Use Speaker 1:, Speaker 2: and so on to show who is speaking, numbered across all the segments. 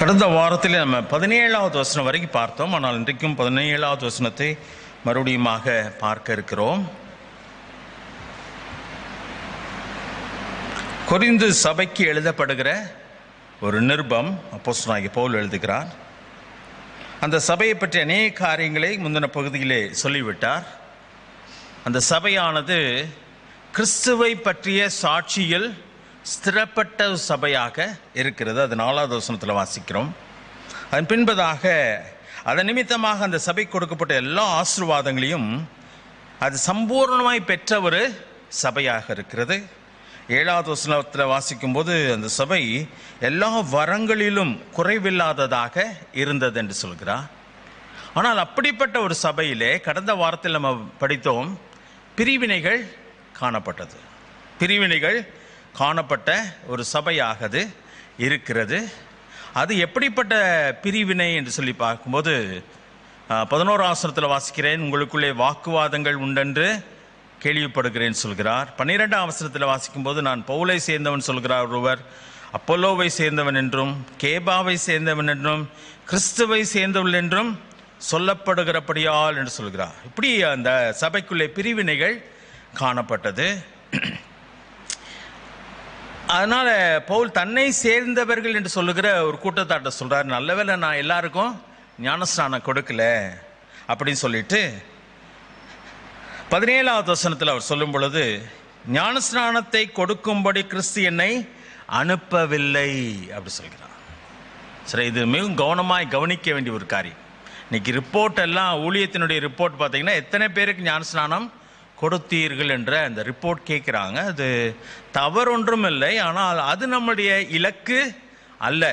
Speaker 1: கடந்த வாரத்தில் நம்ம பதினேழாவது வசனம் வரைக்கும் பார்த்தோம் ஆனால் இன்றைக்கும் பதினேழாவது வசனத்தை மறுபடியுமாக பார்க்க இருக்கிறோம் கொரிந்து சபைக்கு எழுதப்படுகிற ஒரு நிருபம் அப்போஸ்தலனாகிய பவுல் எழுதுகிறார் அந்த சபையை பற்றி அநேக காரியங்களை முந்தின பகுதியிலே சொல்லிவிட்டார் அந்த சபையானது கிறிஸ்துவை பற்றிய சாட்சியில் ஸ்திரப்பட்ட சபையாக இருக்கிறது அது நாலாவது வசனத்தில் வாசிக்கிறோம் அதன் பின்பதாக அதன் நிமித்தமாக அந்த சபை கொடுக்கப்பட்ட எல்லா ஆசீர்வாதங்களையும் அது சம்பூர்ணமாய் பெற்ற ஒரு சபையாக இருக்கிறது ஏழாவது வசனத்தில் வாசிக்கும்போது அந்த சபை எல்லா வரங்களிலும் குறைவில்லாததாக இருந்தது என்று சொல்கிறார் ஆனால் அப்படிப்பட்ட ஒரு சபையிலே கடந்த வாரத்தில் நம்ம படித்தோம் பிரிவினைகள் காணப்பட்டது பிரிவினைகள் காணப்பட்ட ஒரு சபையாக அது இருக்கிறது அது எப்படிப்பட்ட பிரிவினை என்று சொல்லி பார்க்கும்போது பதினோரு ஆசனத்தில் வாசிக்கிறேன் உங்களுக்குள்ளே வாக்குவாதங்கள் உண்டென்று கேள்விப்படுகிறேன் சொல்கிறார் பன்னிரெண்டாம் அவசரத்தில் வாசிக்கும்போது நான் பவுலை சேர்ந்தவன் சொல்கிறார் ஒருவர் அப்பல்லோவை சேர்ந்தவன் என்றும் கேபாவை சேர்ந்தவன் என்றும் கிறிஸ்துவை சேர்ந்தவள் என்றும் சொல்லப்படுகிறபடியால் என்று சொல்கிறார் இப்படி அந்த சபைக்குள்ளே பிரிவினைகள் காணப்பட்டது அதனால பவுல் தன்னை சேர்ந்தவர்கள் என்று சொல்லுகிற ஒரு கூட்டத்தாட்ட சொல்றார் நல்லவேளை நான் எல்லாருக்கும் ஞானஸ்நானம் கொடுக்கல அப்படின்னு சொல்லிட்டு பதினேழாவது வசனத்தில் அவர் சொல்லும் பொழுது ஞானஸ்நானத்தை கொடுக்கும்படி கிறிஸ்து என்னை அனுப்பவில்லை அப்படி சொல்கிறார் சரி இது மிகவும் கவனமாய் கவனிக்க வேண்டிய ஒரு காரியம் இன்னைக்கு ரிப்போர்ட் எல்லாம் ஊழியத்தினுடைய ரிப்போர்ட் பார்த்தீங்கன்னா எத்தனை பேருக்கு ஞானஸ்நானம் கொடுத்தீர்கள் என்ற அந்த ரிப்போர்ட் கேட்குறாங்க அது தவறொன்றும் இல்லை ஆனால் அது நம்முடைய இலக்கு அல்ல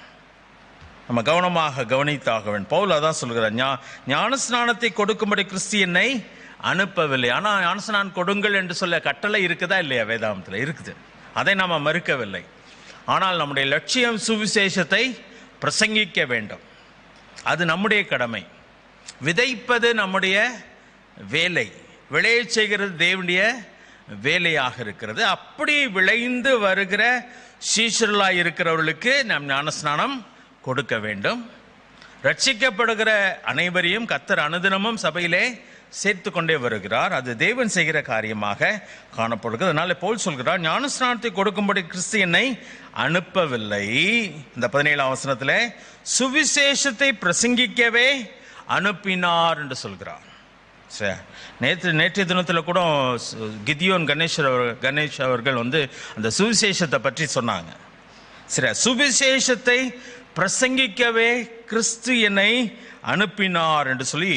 Speaker 1: நம்ம கவனமாக கவனித்தாக வேண்டும் பவுல் அதான் சொல்கிறார் ஞா ஞானஸ்நானத்தை கொடுக்கும்படி கிறிஸ்து என்னை அனுப்பவில்லை ஆனால் ஞானஸ்நானம் கொடுங்கள் என்று சொல்ல கட்டளை இருக்குதா இல்லையா வேதாந்தத்தில் இருக்குது அதை நாம் மறுக்கவில்லை ஆனால் நம்முடைய லட்சியம் சுவிசேஷத்தை பிரசங்கிக்க வேண்டும் அது நம்முடைய கடமை விதைப்பது நம்முடைய வேலை விளைய செய்கிறது தேவனுடைய வேலையாக இருக்கிறது அப்படி விளைந்து வருகிற சீஷர்களாக இருக்கிறவர்களுக்கு நாம் ஞானஸ்நானம் கொடுக்க வேண்டும் ரட்சிக்கப்படுகிற அனைவரையும் கத்தர் அனுதினமும் சபையிலே சேர்த்து கொண்டே வருகிறார் அது தேவன் செய்கிற காரியமாக காணப்படுகிறது அதனால போல் சொல்கிறார் ஞானஸ்நானத்தை கொடுக்கும்படி கிறிஸ்து என்னை அனுப்பவில்லை இந்த பதினேழாம் வசனத்தில் சுவிசேஷத்தை பிரசங்கிக்கவே அனுப்பினார் என்று சொல்கிறார் சரி நேற்று நேற்றைய தினத்தில் கூட கிதியோன் கணேஷர் அவர் கணேஷ் அவர்கள் வந்து அந்த சுவிசேஷத்தை பற்றி சொன்னாங்க சரி சுவிசேஷத்தை பிரசங்கிக்கவே கிறிஸ்து என்னை அனுப்பினார் என்று சொல்லி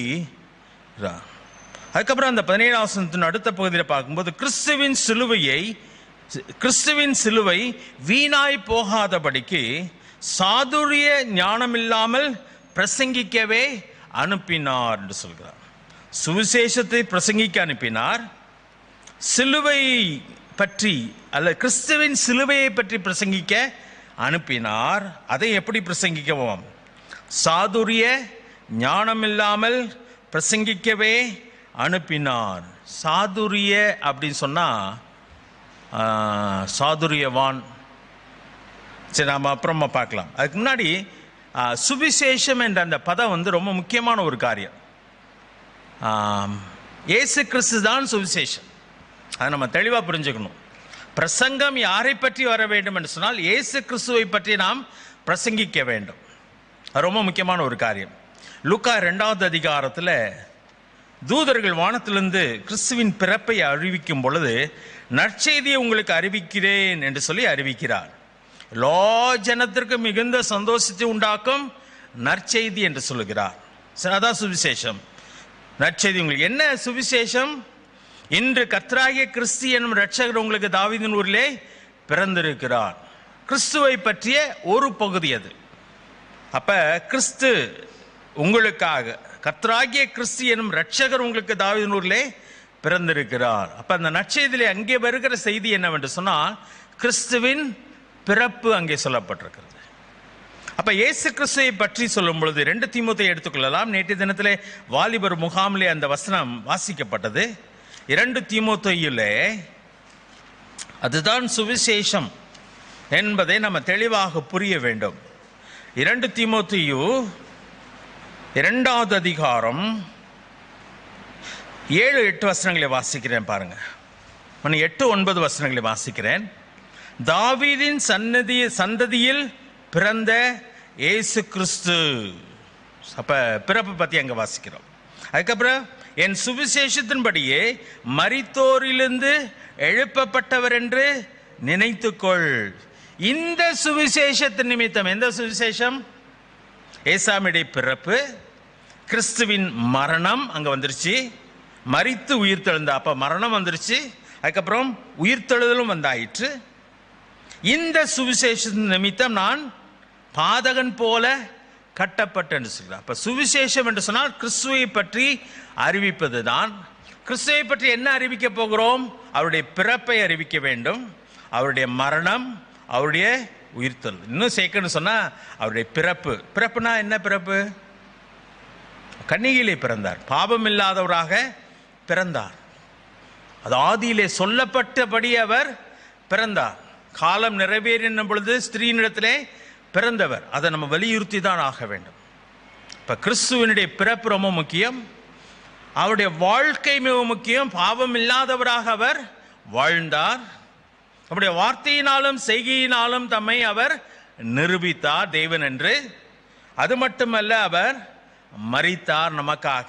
Speaker 1: அதுக்கப்புறம் அந்த பதினேழாம் வசனத்தின் அடுத்த பகுதியில் பார்க்கும்போது கிறிஸ்துவின் சிலுவையை கிறிஸ்துவின் சிலுவை வீணாய் போகாதபடிக்கு சாதுரிய ஞானமில்லாமல் பிரசங்கிக்கவே அனுப்பினார் என்று சொல்கிறார் சுவிசேஷத்தை பிரசங்கிக்க அனுப்பினார் சிலுவை பற்றி அல்ல கிறிஸ்துவின் சிலுவையை பற்றி பிரசங்கிக்க அனுப்பினார் அதை எப்படி பிரசங்கிக்கவும் சாதுரிய ஞானமில்லாமல் பிரசங்கிக்கவே அனுப்பினார் சாதுரிய அப்படின்னு சொன்னால் சாதுரியவான் சரி நாம் அப்புறமா பார்க்கலாம் அதுக்கு முன்னாடி சுவிசேஷம் என்ற அந்த பதம் வந்து ரொம்ப முக்கியமான ஒரு காரியம் ஏசு கிறிஸ்து தான் சுவிசேஷம் அதை நம்ம தெளிவாக புரிஞ்சுக்கணும் பிரசங்கம் யாரை பற்றி வர வேண்டும் என்று சொன்னால் ஏசு கிறிஸ்துவை பற்றி நாம் பிரசங்கிக்க வேண்டும் அது ரொம்ப முக்கியமான ஒரு காரியம் லுக்கா ரெண்டாவது அதிகாரத்தில் தூதர்கள் வானத்திலிருந்து கிறிஸ்துவின் பிறப்பை அறிவிக்கும் பொழுது நற்செய்தியை உங்களுக்கு அறிவிக்கிறேன் என்று சொல்லி அறிவிக்கிறார் எல்லா ஜனத்திற்கு மிகுந்த சந்தோஷத்தை உண்டாக்கும் நற்செய்தி என்று சொல்லுகிறார் அதான் சுவிசேஷம் நற்செய்தி உங்களுக்கு என்ன சுவிசேஷம் இன்று கத்ராகிய கிறிஸ்து என்னும் ரட்சகர் உங்களுக்கு தாவிதின் ஊரிலே பிறந்திருக்கிறார் கிறிஸ்துவை பற்றிய ஒரு பகுதி அது அப்ப கிறிஸ்து உங்களுக்காக கத்ராகிய கிறிஸ்து எனும் ரட்சகர் உங்களுக்கு தாவிதின் ஊரிலே பிறந்திருக்கிறார் அப்ப அந்த நற்செய்தியிலே அங்கே வருகிற செய்தி என்னவென்று சொன்னால் கிறிஸ்துவின் பிறப்பு அங்கே சொல்லப்பட்டிருக்கிறது அப்ப இயேசு கிறிஸ்துவை பற்றி சொல்லும் பொழுது ரெண்டு தீமத்தை எடுத்துக்கொள்ளலாம் நேற்று தினத்திலே வாலிபர் முகாமிலே அந்த வசனம் வாசிக்கப்பட்டது இரண்டு தீமோத்தையிலே அதுதான் சுவிசேஷம் என்பதை நம்ம தெளிவாக புரிய வேண்டும் இரண்டு தீமோத்தேயு இரண்டாவது அதிகாரம் ஏழு எட்டு வசனங்களை வாசிக்கிறேன் பாருங்க நான் எட்டு ஒன்பது வசனங்களை வாசிக்கிறேன் தாவீதின் சன்னதி சந்ததியில் பிறந்த இயேசு கிறிஸ்து அப்ப பிறப்பு பத்தி அங்க வாசிக்கிறோம் அதுக்கப்புறம் என் சுவிசேஷத்தின்படியே மரித்தோரிலிருந்து எழுப்பப்பட்டவர் என்று நினைத்துக்கொள் இந்த சுவிசேஷத்தின் நிமித்தம் எந்த சுவிசேஷம் ஏசாமியுடைய பிறப்பு கிறிஸ்துவின் மரணம் அங்க வந்துருச்சு மரித்து உயிர்த்தெழுந்த அப்ப மரணம் வந்துருச்சு அதுக்கப்புறம் உயிர்த்தெழுதலும் வந்தாயிற்று இந்த சுவிசேஷ நிமித்தம் நான் பாதகன் போல கட்டப்பட்டேன்னு சொல்கிறார் அப்ப சுவிசேஷம் என்று சொன்னால் கிறிஸ்துவை பற்றி அறிவிப்பது தான் கிறிஸ்துவை பற்றி என்ன அறிவிக்க போகிறோம் அவருடைய பிறப்பை அறிவிக்க வேண்டும் அவருடைய மரணம் அவருடைய உயிர்த்தல் இன்னும் சேர்க்கணும் சொன்னா அவருடைய பிறப்பு பிறப்புனா என்ன பிறப்பு கன்னிகையிலே பிறந்தார் பாவம் இல்லாதவராக பிறந்தார் அது ஆதியிலே சொல்லப்பட்டபடி அவர் பிறந்தார் காலம் நிறைவேறின பொழுது ஸ்திரீனிடத்திலே பிறந்தவர் அதை நம்ம வலியுறுத்தி தான் ஆக வேண்டும் இப்ப கிறிஸ்துவனுடைய பிறப்பு ரொம்ப முக்கியம் அவருடைய வாழ்க்கை மிக முக்கியம் பாவம் இல்லாதவராக அவர் வாழ்ந்தார் அவருடைய வார்த்தையினாலும் செய்கையினாலும் தம்மை அவர் நிரூபித்தார் தேவன் என்று அது மட்டுமல்ல அவர் மரித்தார் நமக்காக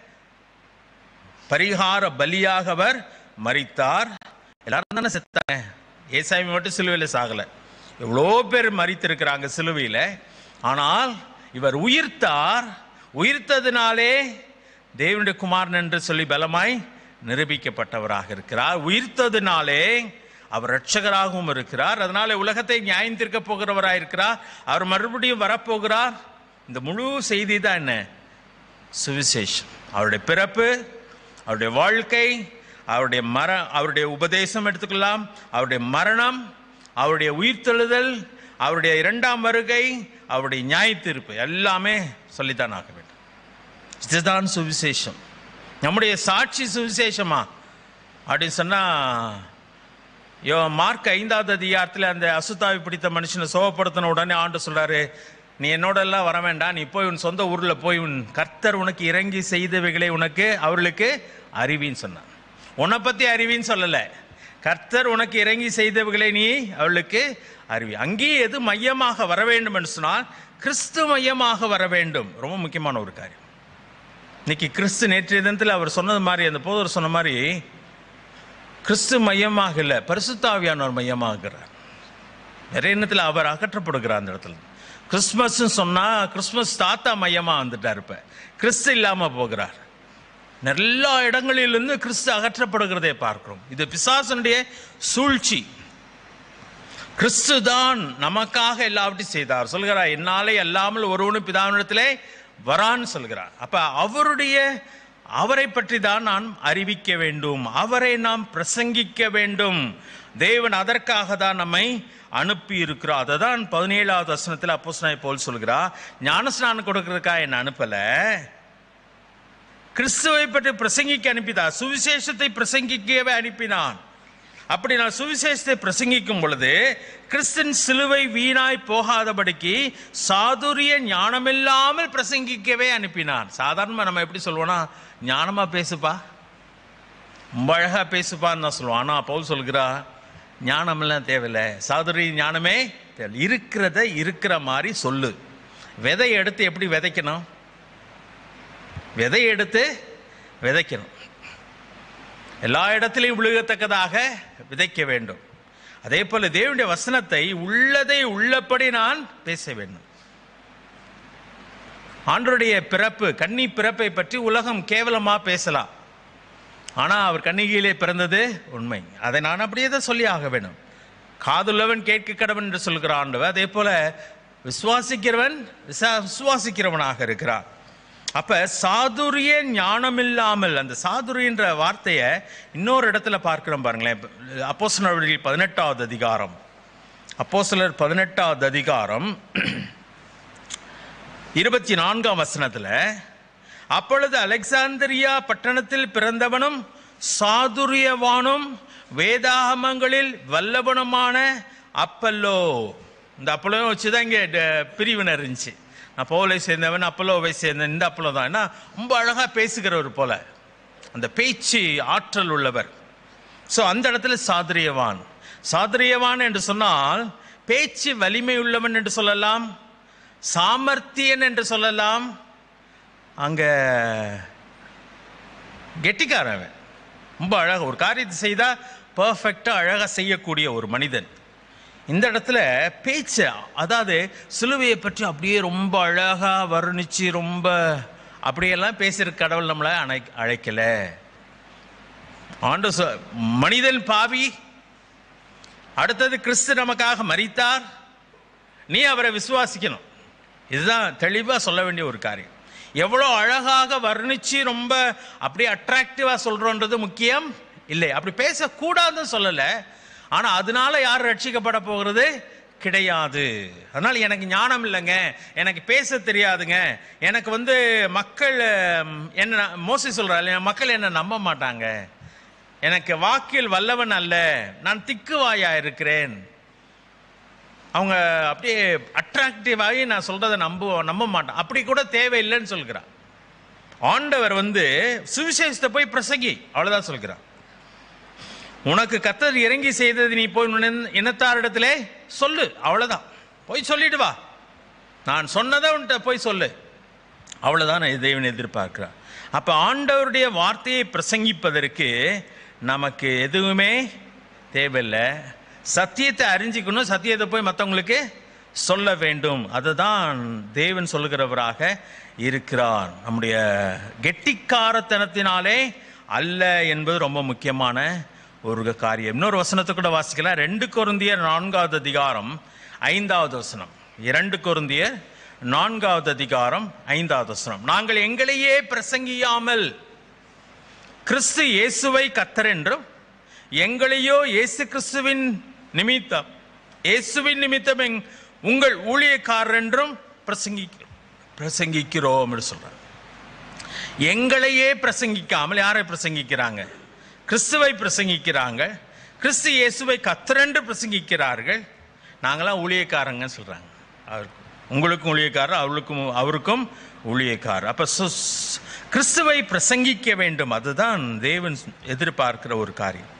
Speaker 1: பரிகார பலியாக அவர் மரித்தார் எல்லாரும் தானே செத்தாங்க ஏசாமி மட்டும் சிலுவையில் சாகல எவ்வளோ பேர் மரித்திருக்கிறாங்க சிலுவையில் ஆனால் இவர் உயிர்த்தார் உயிர்த்ததினாலே தேவனுடைய குமாரன் என்று சொல்லி பலமாய் நிரூபிக்கப்பட்டவராக இருக்கிறார் உயிர்த்ததினாலே அவர் ரட்சகராகவும் இருக்கிறார் அதனால உலகத்தை நியாயம் தீர்க்க போகிறவராக இருக்கிறார் அவர் மறுபடியும் வரப்போகிறார் இந்த முழு செய்தி தான் என்ன சுவிசேஷம் அவருடைய பிறப்பு அவருடைய வாழ்க்கை அவருடைய மர அவருடைய உபதேசம் எடுத்துக்கலாம் அவருடைய மரணம் அவருடைய உயிர்த்தெழுதல் அவருடைய இரண்டாம் வருகை அவருடைய நியாய தீர்ப்பு எல்லாமே சொல்லித்தான் ஆக வேண்டும் இதுதான் சுவிசேஷம் நம்முடைய சாட்சி சுவிசேஷமா அப்படின்னு சொன்னா யோ மார்க் ஐந்தாவது அதிகாரத்தில் அந்த அசுத்தாவி பிடித்த மனுஷனை சோகப்படுத்தின உடனே ஆண்டு சொல்றாரு நீ என்னோட எல்லாம் வர வேண்டாம் நீ போய் உன் சொந்த ஊர்ல போய் உன் கர்த்தர் உனக்கு இறங்கி செய்தவைகளை உனக்கு அவர்களுக்கு அறிவின்னு சொன்னான் உன்னை பத்தி அறிவின்னு சொல்லல கர்த்தர் உனக்கு இறங்கி செய்தவைகளை நீ அவளுக்கு அறிவி அங்கேயே எது மையமாக வர வேண்டும் என்று சொன்னால் கிறிஸ்து மையமாக வர வேண்டும் ரொம்ப முக்கியமான ஒரு காரியம் இன்னைக்கு கிறிஸ்து நேற்றைய தினத்தில் அவர் சொன்னது மாதிரி அந்த போதவர் சொன்ன மாதிரி கிறிஸ்து மையமாக இல்லை பரிசுத்தாவியானவர் மையமாகிறார் நிறைய எண்ணத்தில் அவர் அகற்றப்படுகிறார் அந்த இடத்துல கிறிஸ்மஸ் சொன்னா கிறிஸ்மஸ் தாத்தா மையமா வந்துட்டார் இப்ப கிறிஸ்து இல்லாம போகிறார் எல்லா இடங்களிலிருந்து கிறிஸ்து அகற்றப்படுகிறதை பார்க்கிறோம் இது பிசாசனுடைய சூழ்ச்சி கிறிஸ்து தான் நமக்காக எல்லாவற்றையும் செய்தார் சொல்கிறார் என்னாலே அல்லாமல் ஒருவனும் பிதாவினிடத்திலே வரான்னு சொல்கிறார் அப்ப அவருடைய அவரை பற்றி தான் நான் அறிவிக்க வேண்டும் அவரை நாம் பிரசங்கிக்க வேண்டும் தேவன் அதற்காக தான் நம்மை அனுப்பி இருக்கிறார் அதை தான் பதினேழாவது வசனத்தில் அப்போஸ்தலனாகிய போல் சொல்கிறார் ஞானஸ்நானம் கொடுக்கறதுக்காக என்ன அனுப்பல கிறிஸ்துவை பற்றி பிரசங்கிக்க அனுப்பினார் சுவிசேஷத்தை பிரசங்கிக்கவே அனுப்பினான் அப்படி நான் சுவிசேஷத்தை பிரசங்கிக்கும் பொழுது கிறிஸ்தன் சிலுவை வீணாய் போகாதபடிக்கு சாதுரிய ஞானமில்லாமல் பிரசங்கிக்கவே அனுப்பினான் சாதாரணமா நம்ம எப்படி சொல்லுவோம்னா ஞானமா பேசுப்பா ரொம்ப அழகா பேசுப்பான்னு தான் சொல்லுவோம் ஆனா பவுல் சொல்கிறா ஞானமெல்லாம் தேவையில்லை சாதுரிய ஞானமே தேவை இருக்கிறத இருக்கிற மாதிரி சொல்லு விதை எடுத்து எப்படி விதைக்கணும் விதை எடுத்து விதைக்கணும் எல்லா இடத்திலையும் விழுகத்தக்கதாக விதைக்க வேண்டும் அதே போல தேவனுடைய வசனத்தை உள்ளதை உள்ளபடி நான் பேச வேண்டும் ஆண்டருடைய பிறப்பு கன்னி பிறப்பை பற்றி உலகம் கேவலமா பேசலாம் ஆனா அவர் கன்னிகையிலே பிறந்தது உண்மை அதை நான் அப்படியே தான் சொல்லி ஆக வேண்டும் காதுள்ளவன் கேட்க கடவன் என்று சொல்கிற ஆண்டவர் அதே போல விசுவாசிக்கிறவன் விசா- விசுவாசிக்கிறவனாக இருக்கிறார் அப்ப சாதுரிய ஞானமில்லாமல் அந்த சாதுரியன்ற வார்த்தையை இன்னொரு இடத்துல பார்க்கிறோம் பாருங்களேன் அப்போஸ்தலர்கள் பதினெட்டாவது அதிகாரம் அப்போஸ்தலர் பதினெட்டாவது அதிகாரம் இருபத்தி நான்காம் வசனத்துல அப்பொழுது அலெக்சாந்திரியா பட்டணத்தில் பிறந்தவனும் சாதுரியவானும் வேதாகமங்களில் வல்லவனுமான அப்பல்லோ இந்த அப்பளம் வச்சு தான் இங்கே பிரிவினர் இருந்துச்சு நான் பவுலை சேர்ந்தவன் அப்பலோவை சேர்ந்தேன் இந்த அப்பளம் தான் ஏன்னா ரொம்ப அழகாக பேசுகிறவர் போல அந்த பேச்சு ஆற்றல் உள்ளவர் ஸோ அந்த இடத்துல சாதுரியவான் சாதுரியவான் என்று சொன்னால் பேச்சு வலிமை உள்ளவன் என்று சொல்லலாம் சாமர்த்தியன் என்று சொல்லலாம் அங்க கெட்டிக்காரன் அவன். ரொம்ப அழகா ஒரு காரியத்தை செய்தா பர்ஃபெக்டா அழகா செய்யக்கூடிய ஒரு மனிதன் இந்த இடத்துல பேச்சு அதாவது சிலுவையை பற்றி அப்படியே ரொம்ப அழகா வர்ணிச்சு ரொம்ப அப்படியெல்லாம் பேசுகிற கடவுள் நம்மளை அழை அழைக்கல ஆண்டு சொ- மனிதன் பாவி அடுத்தது கிறிஸ்து நமக்காக மரித்தார் நீ அவரை விசுவாசிக்கணும் இதுதான் தெளிவாக சொல்ல வேண்டிய ஒரு காரியம் எவ்வளோ அழகாக வர்ணிச்சு ரொம்ப அப்படியே அட்ராக்டிவாக சொல்கிறோன்றது முக்கியம் இல்லை அப்படி பேசக்கூடாதுன்னு சொல்லலை ஆனால் அதனால யார் ரட்சிக்கப்பட போகிறது கிடையாது அதனால் எனக்கு ஞானம் இல்லைங்க எனக்கு பேச தெரியாதுங்க எனக்கு வந்து மக்கள் ம், என்ன மோசி சொல்கிறாள் மக்கள் என்னை நம்ப மாட்டாங்க எனக்கு வாக்கில் வல்லவன் அல்ல நான் திக்குவாயா இருக்கிறேன் அவங்க அப்படியே அட்ராக்டிவாகி நான் சொல்றதை நம்ப நம்ப மாட்டேன் அப்படி கூட தேவையில்லைன்னு சொல்கிறார் ஆண்டவர் வந்து சுவிசேஷத்தை போய் பிரசங்கி அவ்வளவுதான் சொல்கிறார் உனக்கு கத்தர் இறங்கி செய்தது நீ போய் உன் இன- இனத்தாரிடத்திலே சொல்லு அவ்வளவுதான் போய் சொல்லிட்டு வா நான் சொன்னதை உன்கிட்ட போய் சொல்லு அவ்வளவுதான் நான் தேவன் எதிர்பார்க்கிறார் அப்ப ஆண்டவருடைய வார்த்தையை பிரசங்கிப்பதற்கு நமக்கு எதுவுமே தேவையில்லை சத்தியத்தை அறிஞ்சிக்கணும் சத்தியத்தை போய் மற்றவங்களுக்கு சொல்ல வேண்டும் அதுதான் தேவன் சொல்லுகிறவராக இருக்கிறார் நம்முடைய கெட்டிக்காரத்தனத்தினாலே அல்ல என்பது ரொம்ப முக்கியமான ஒரு காரியம் இன்னொரு வசனத்தை கூட வாசிக்கலாம் ரெண்டு கொருந்தியர் நான்காவது அதிகாரம் ஐந்தாவது வசனம் இரண்டு கொருந்தியர் நான்காவது அதிகாரம் ஐந்தாவது வசனம் நாங்கள் எங்களையே பிரசங்கியாமல் கிறிஸ்து இயேசுவை கத்தர் என்றும் எங்களையோ இயேசு கிறிஸ்துவின் நிமித்தம் இயேசுவின் நிமித்தம் எங்- உங்கள் ஊழியக்காரர் என்றும் பிரசங்கிக்கிறோம் பிரசங்கிக்கிறோம் என்று சொல்றார் எங்களையே பிரசங்கிக்காமல் யாரை பிரசங்கிக்கிறாங்க கிறிஸ்துவை பிரசங்கிக்கிறாங்க கிறிஸ்து இயேசுவை கத்தரென்று பிரசங்கிக்கிறார்கள் நாங்களாம் ஊழியக்காரங்க சொல்றாங்க அவர் உங்களுக்கும் ஊழியக்காரர் அவளுக்கும் அவருக்கும் ஊழியக்காரர் அப்ப சு- கிறிஸ்துவை பிரசங்கிக்க வேண்டும் அதுதான் தேவன் எதிர்பார்க்கிற ஒரு காரியம்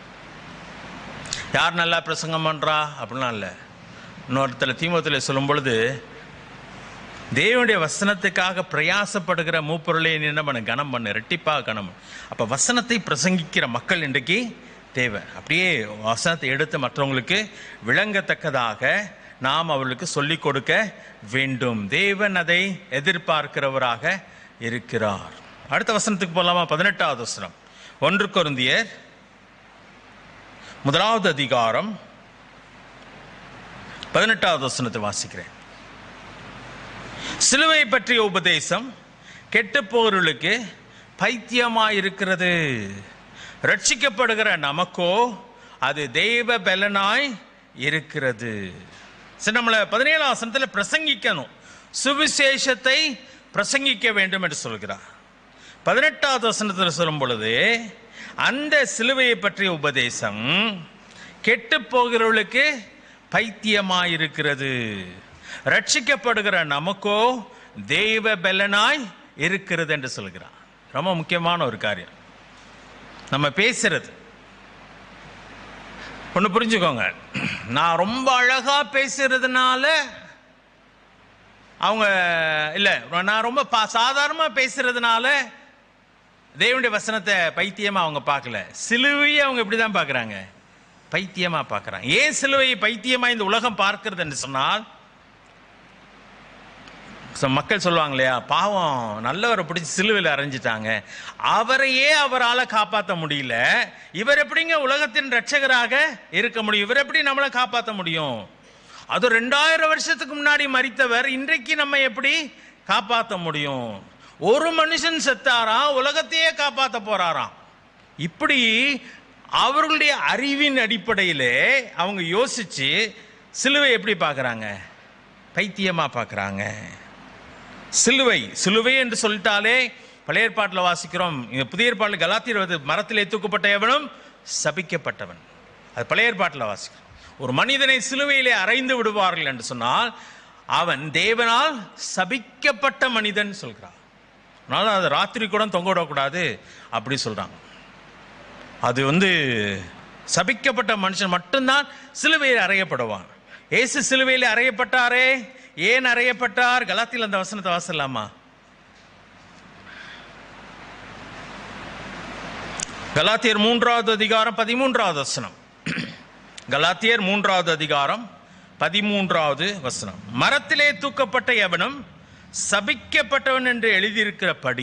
Speaker 1: யார் நல்லா பிரசங்கம் பண்றா அப்படிலாம் இல்லை இன்னொருத்தர் தீமத்தில் சொல்லும் பொழுது தேவனுடைய வசனத்துக்காக பிரயாசப்படுகிற மூப்பொருளை நீ என்ன பண்ணு கனம் பண்ணு ரெட்டிப்பாக கனம் பண்ணு. அப்ப வசனத்தை பிரசங்கிக்கிற மக்கள் இன்றைக்கு தேவை அப்படியே வசனத்தை எடுத்து மற்றவங்களுக்கு விளங்கத்தக்கதாக நாம் அவர்களுக்கு சொல்லிக் கொடுக்க வேண்டும் தேவன் அதை எதிர்பார்க்கிறவராக இருக்கிறார் அடுத்த வசனத்துக்கு போலாமா பதினெட்டாவது வசனம் ஒன்று கொருந்தியர் முதலாவது அதிகாரம் பதினெட்டாவது வசனத்தை வாசிக்கிறேன் சிலுவை பற்றிய உபதேசம் கெட்டுப்போர்களுக்கு பைத்தியமாய் இருக்கிறது ரட்சிக்கப்படுகிற நமக்கோ அது தெய்வ பலனாய் இருக்கிறது சரி நம்மளை பதினேழாம் வசனத்தில் பிரசங்கிக்கணும் சுவிசேஷத்தை பிரசங்கிக்க வேண்டும் என்று சொல்கிறார் பதினெட்டாவது வசனத்தில் சொல்லும் பொழுது அந்த சிலுவையை பற்றிய உபதேசம் கெட்டு போகிறவர்களுக்கு பைத்தியமாயிருக்கிறது ரட்சிக்கப்படுகிற நமக்கோ தெய்வ பலனாய் இருக்கிறது என்று சொல்கிறார் ரொம்ப முக்கியமான ஒரு காரியம் நம்ம பேசுறது ஒன்று புரிஞ்சுக்கோங்க நான் ரொம்ப அழகா பேசுறதுனால அவங்க இல்லை நான் ரொம்ப பா சாதாரணமாக பேசுறதுனால தேவனுடைய வசனத்தை பைத்தியமா அவங்க பார்க்கல சிலுவையை அவங்க இப்படி தான் பார்க்குறாங்க பைத்தியமா பார்க்குறாங்க ஏன் சிலுவையை பைத்தியமா இந்த உலகம் பார்க்கிறது என்று சொன்னால் So, மக்கள் சொல்லுவாங்க இல்லையா பாவம் நல்லவரை பிடிச்சி சிலுவையில் அரைஞ்சிட்டாங்க அவரையே அவரால் காப்பாற்ற முடியல இவர் எப்படிங்க உலகத்தின் ரட்சகராக இருக்க முடியும் இவர் எப்படி நம்மளை காப்பாற்ற முடியும் அது ரெண்டாயிரம் வருஷத்துக்கு முன்னாடி மறித்தவர் இன்றைக்கு நம்ம எப்படி காப்பாற்ற முடியும் ஒரு மனுஷன் செத்தாராம் உலகத்தையே காப்பாற்ற போறாராம் இப்படி அவர்களுடைய அறிவின் அடிப்படையிலே அவங்க யோசிச்சு சிலுவை எப்படி பார்க்கறாங்க பைத்தியமா பார்க்கறாங்க சிலுவை சிலுவை என்று சொல்லிட்டாலே பழைய ஏற்பாட்டில் வாசிக்கிறோம் இந்த புதிய ஏற்பாட்டில் கலாத்தியர் வந்து மரத்திலே தூக்கப்பட்ட எவனும் சபிக்கப்பட்டவன் அது பழைய ஏற்பாட்டில் வாசிக்கிறோம் ஒரு மனிதனை சிலுவையிலே அறைந்து விடுவார்கள் என்று சொன்னால் அவன் தேவனால் சபிக்கப்பட்ட மனிதன் சொல்கிறான் அதனால அது ராத்திரி கூட தொங்க விடக்கூடாது அப்படி சொல்றாங்க அது வந்து சபிக்கப்பட்ட மனுஷன் மட்டும்தான் சிலுவையில் அறையப்படுவான் இயேசு சிலுவையில் அறையப்பட்டாரே ஏன் அறையப்பட்டார் கலாத்தியில் அந்த வசனத்தை வாசலாமா கலாத்தியர் மூன்றாவது அதிகாரம் பதிமூன்றாவது வசனம் கலாத்தியர் மூன்றாவது அதிகாரம் பதிமூன்றாவது வசனம் மரத்திலே தூக்கப்பட்ட எவனும் சபிக்கப்பட்டவன் என்று எழுதியிருக்கிறபடி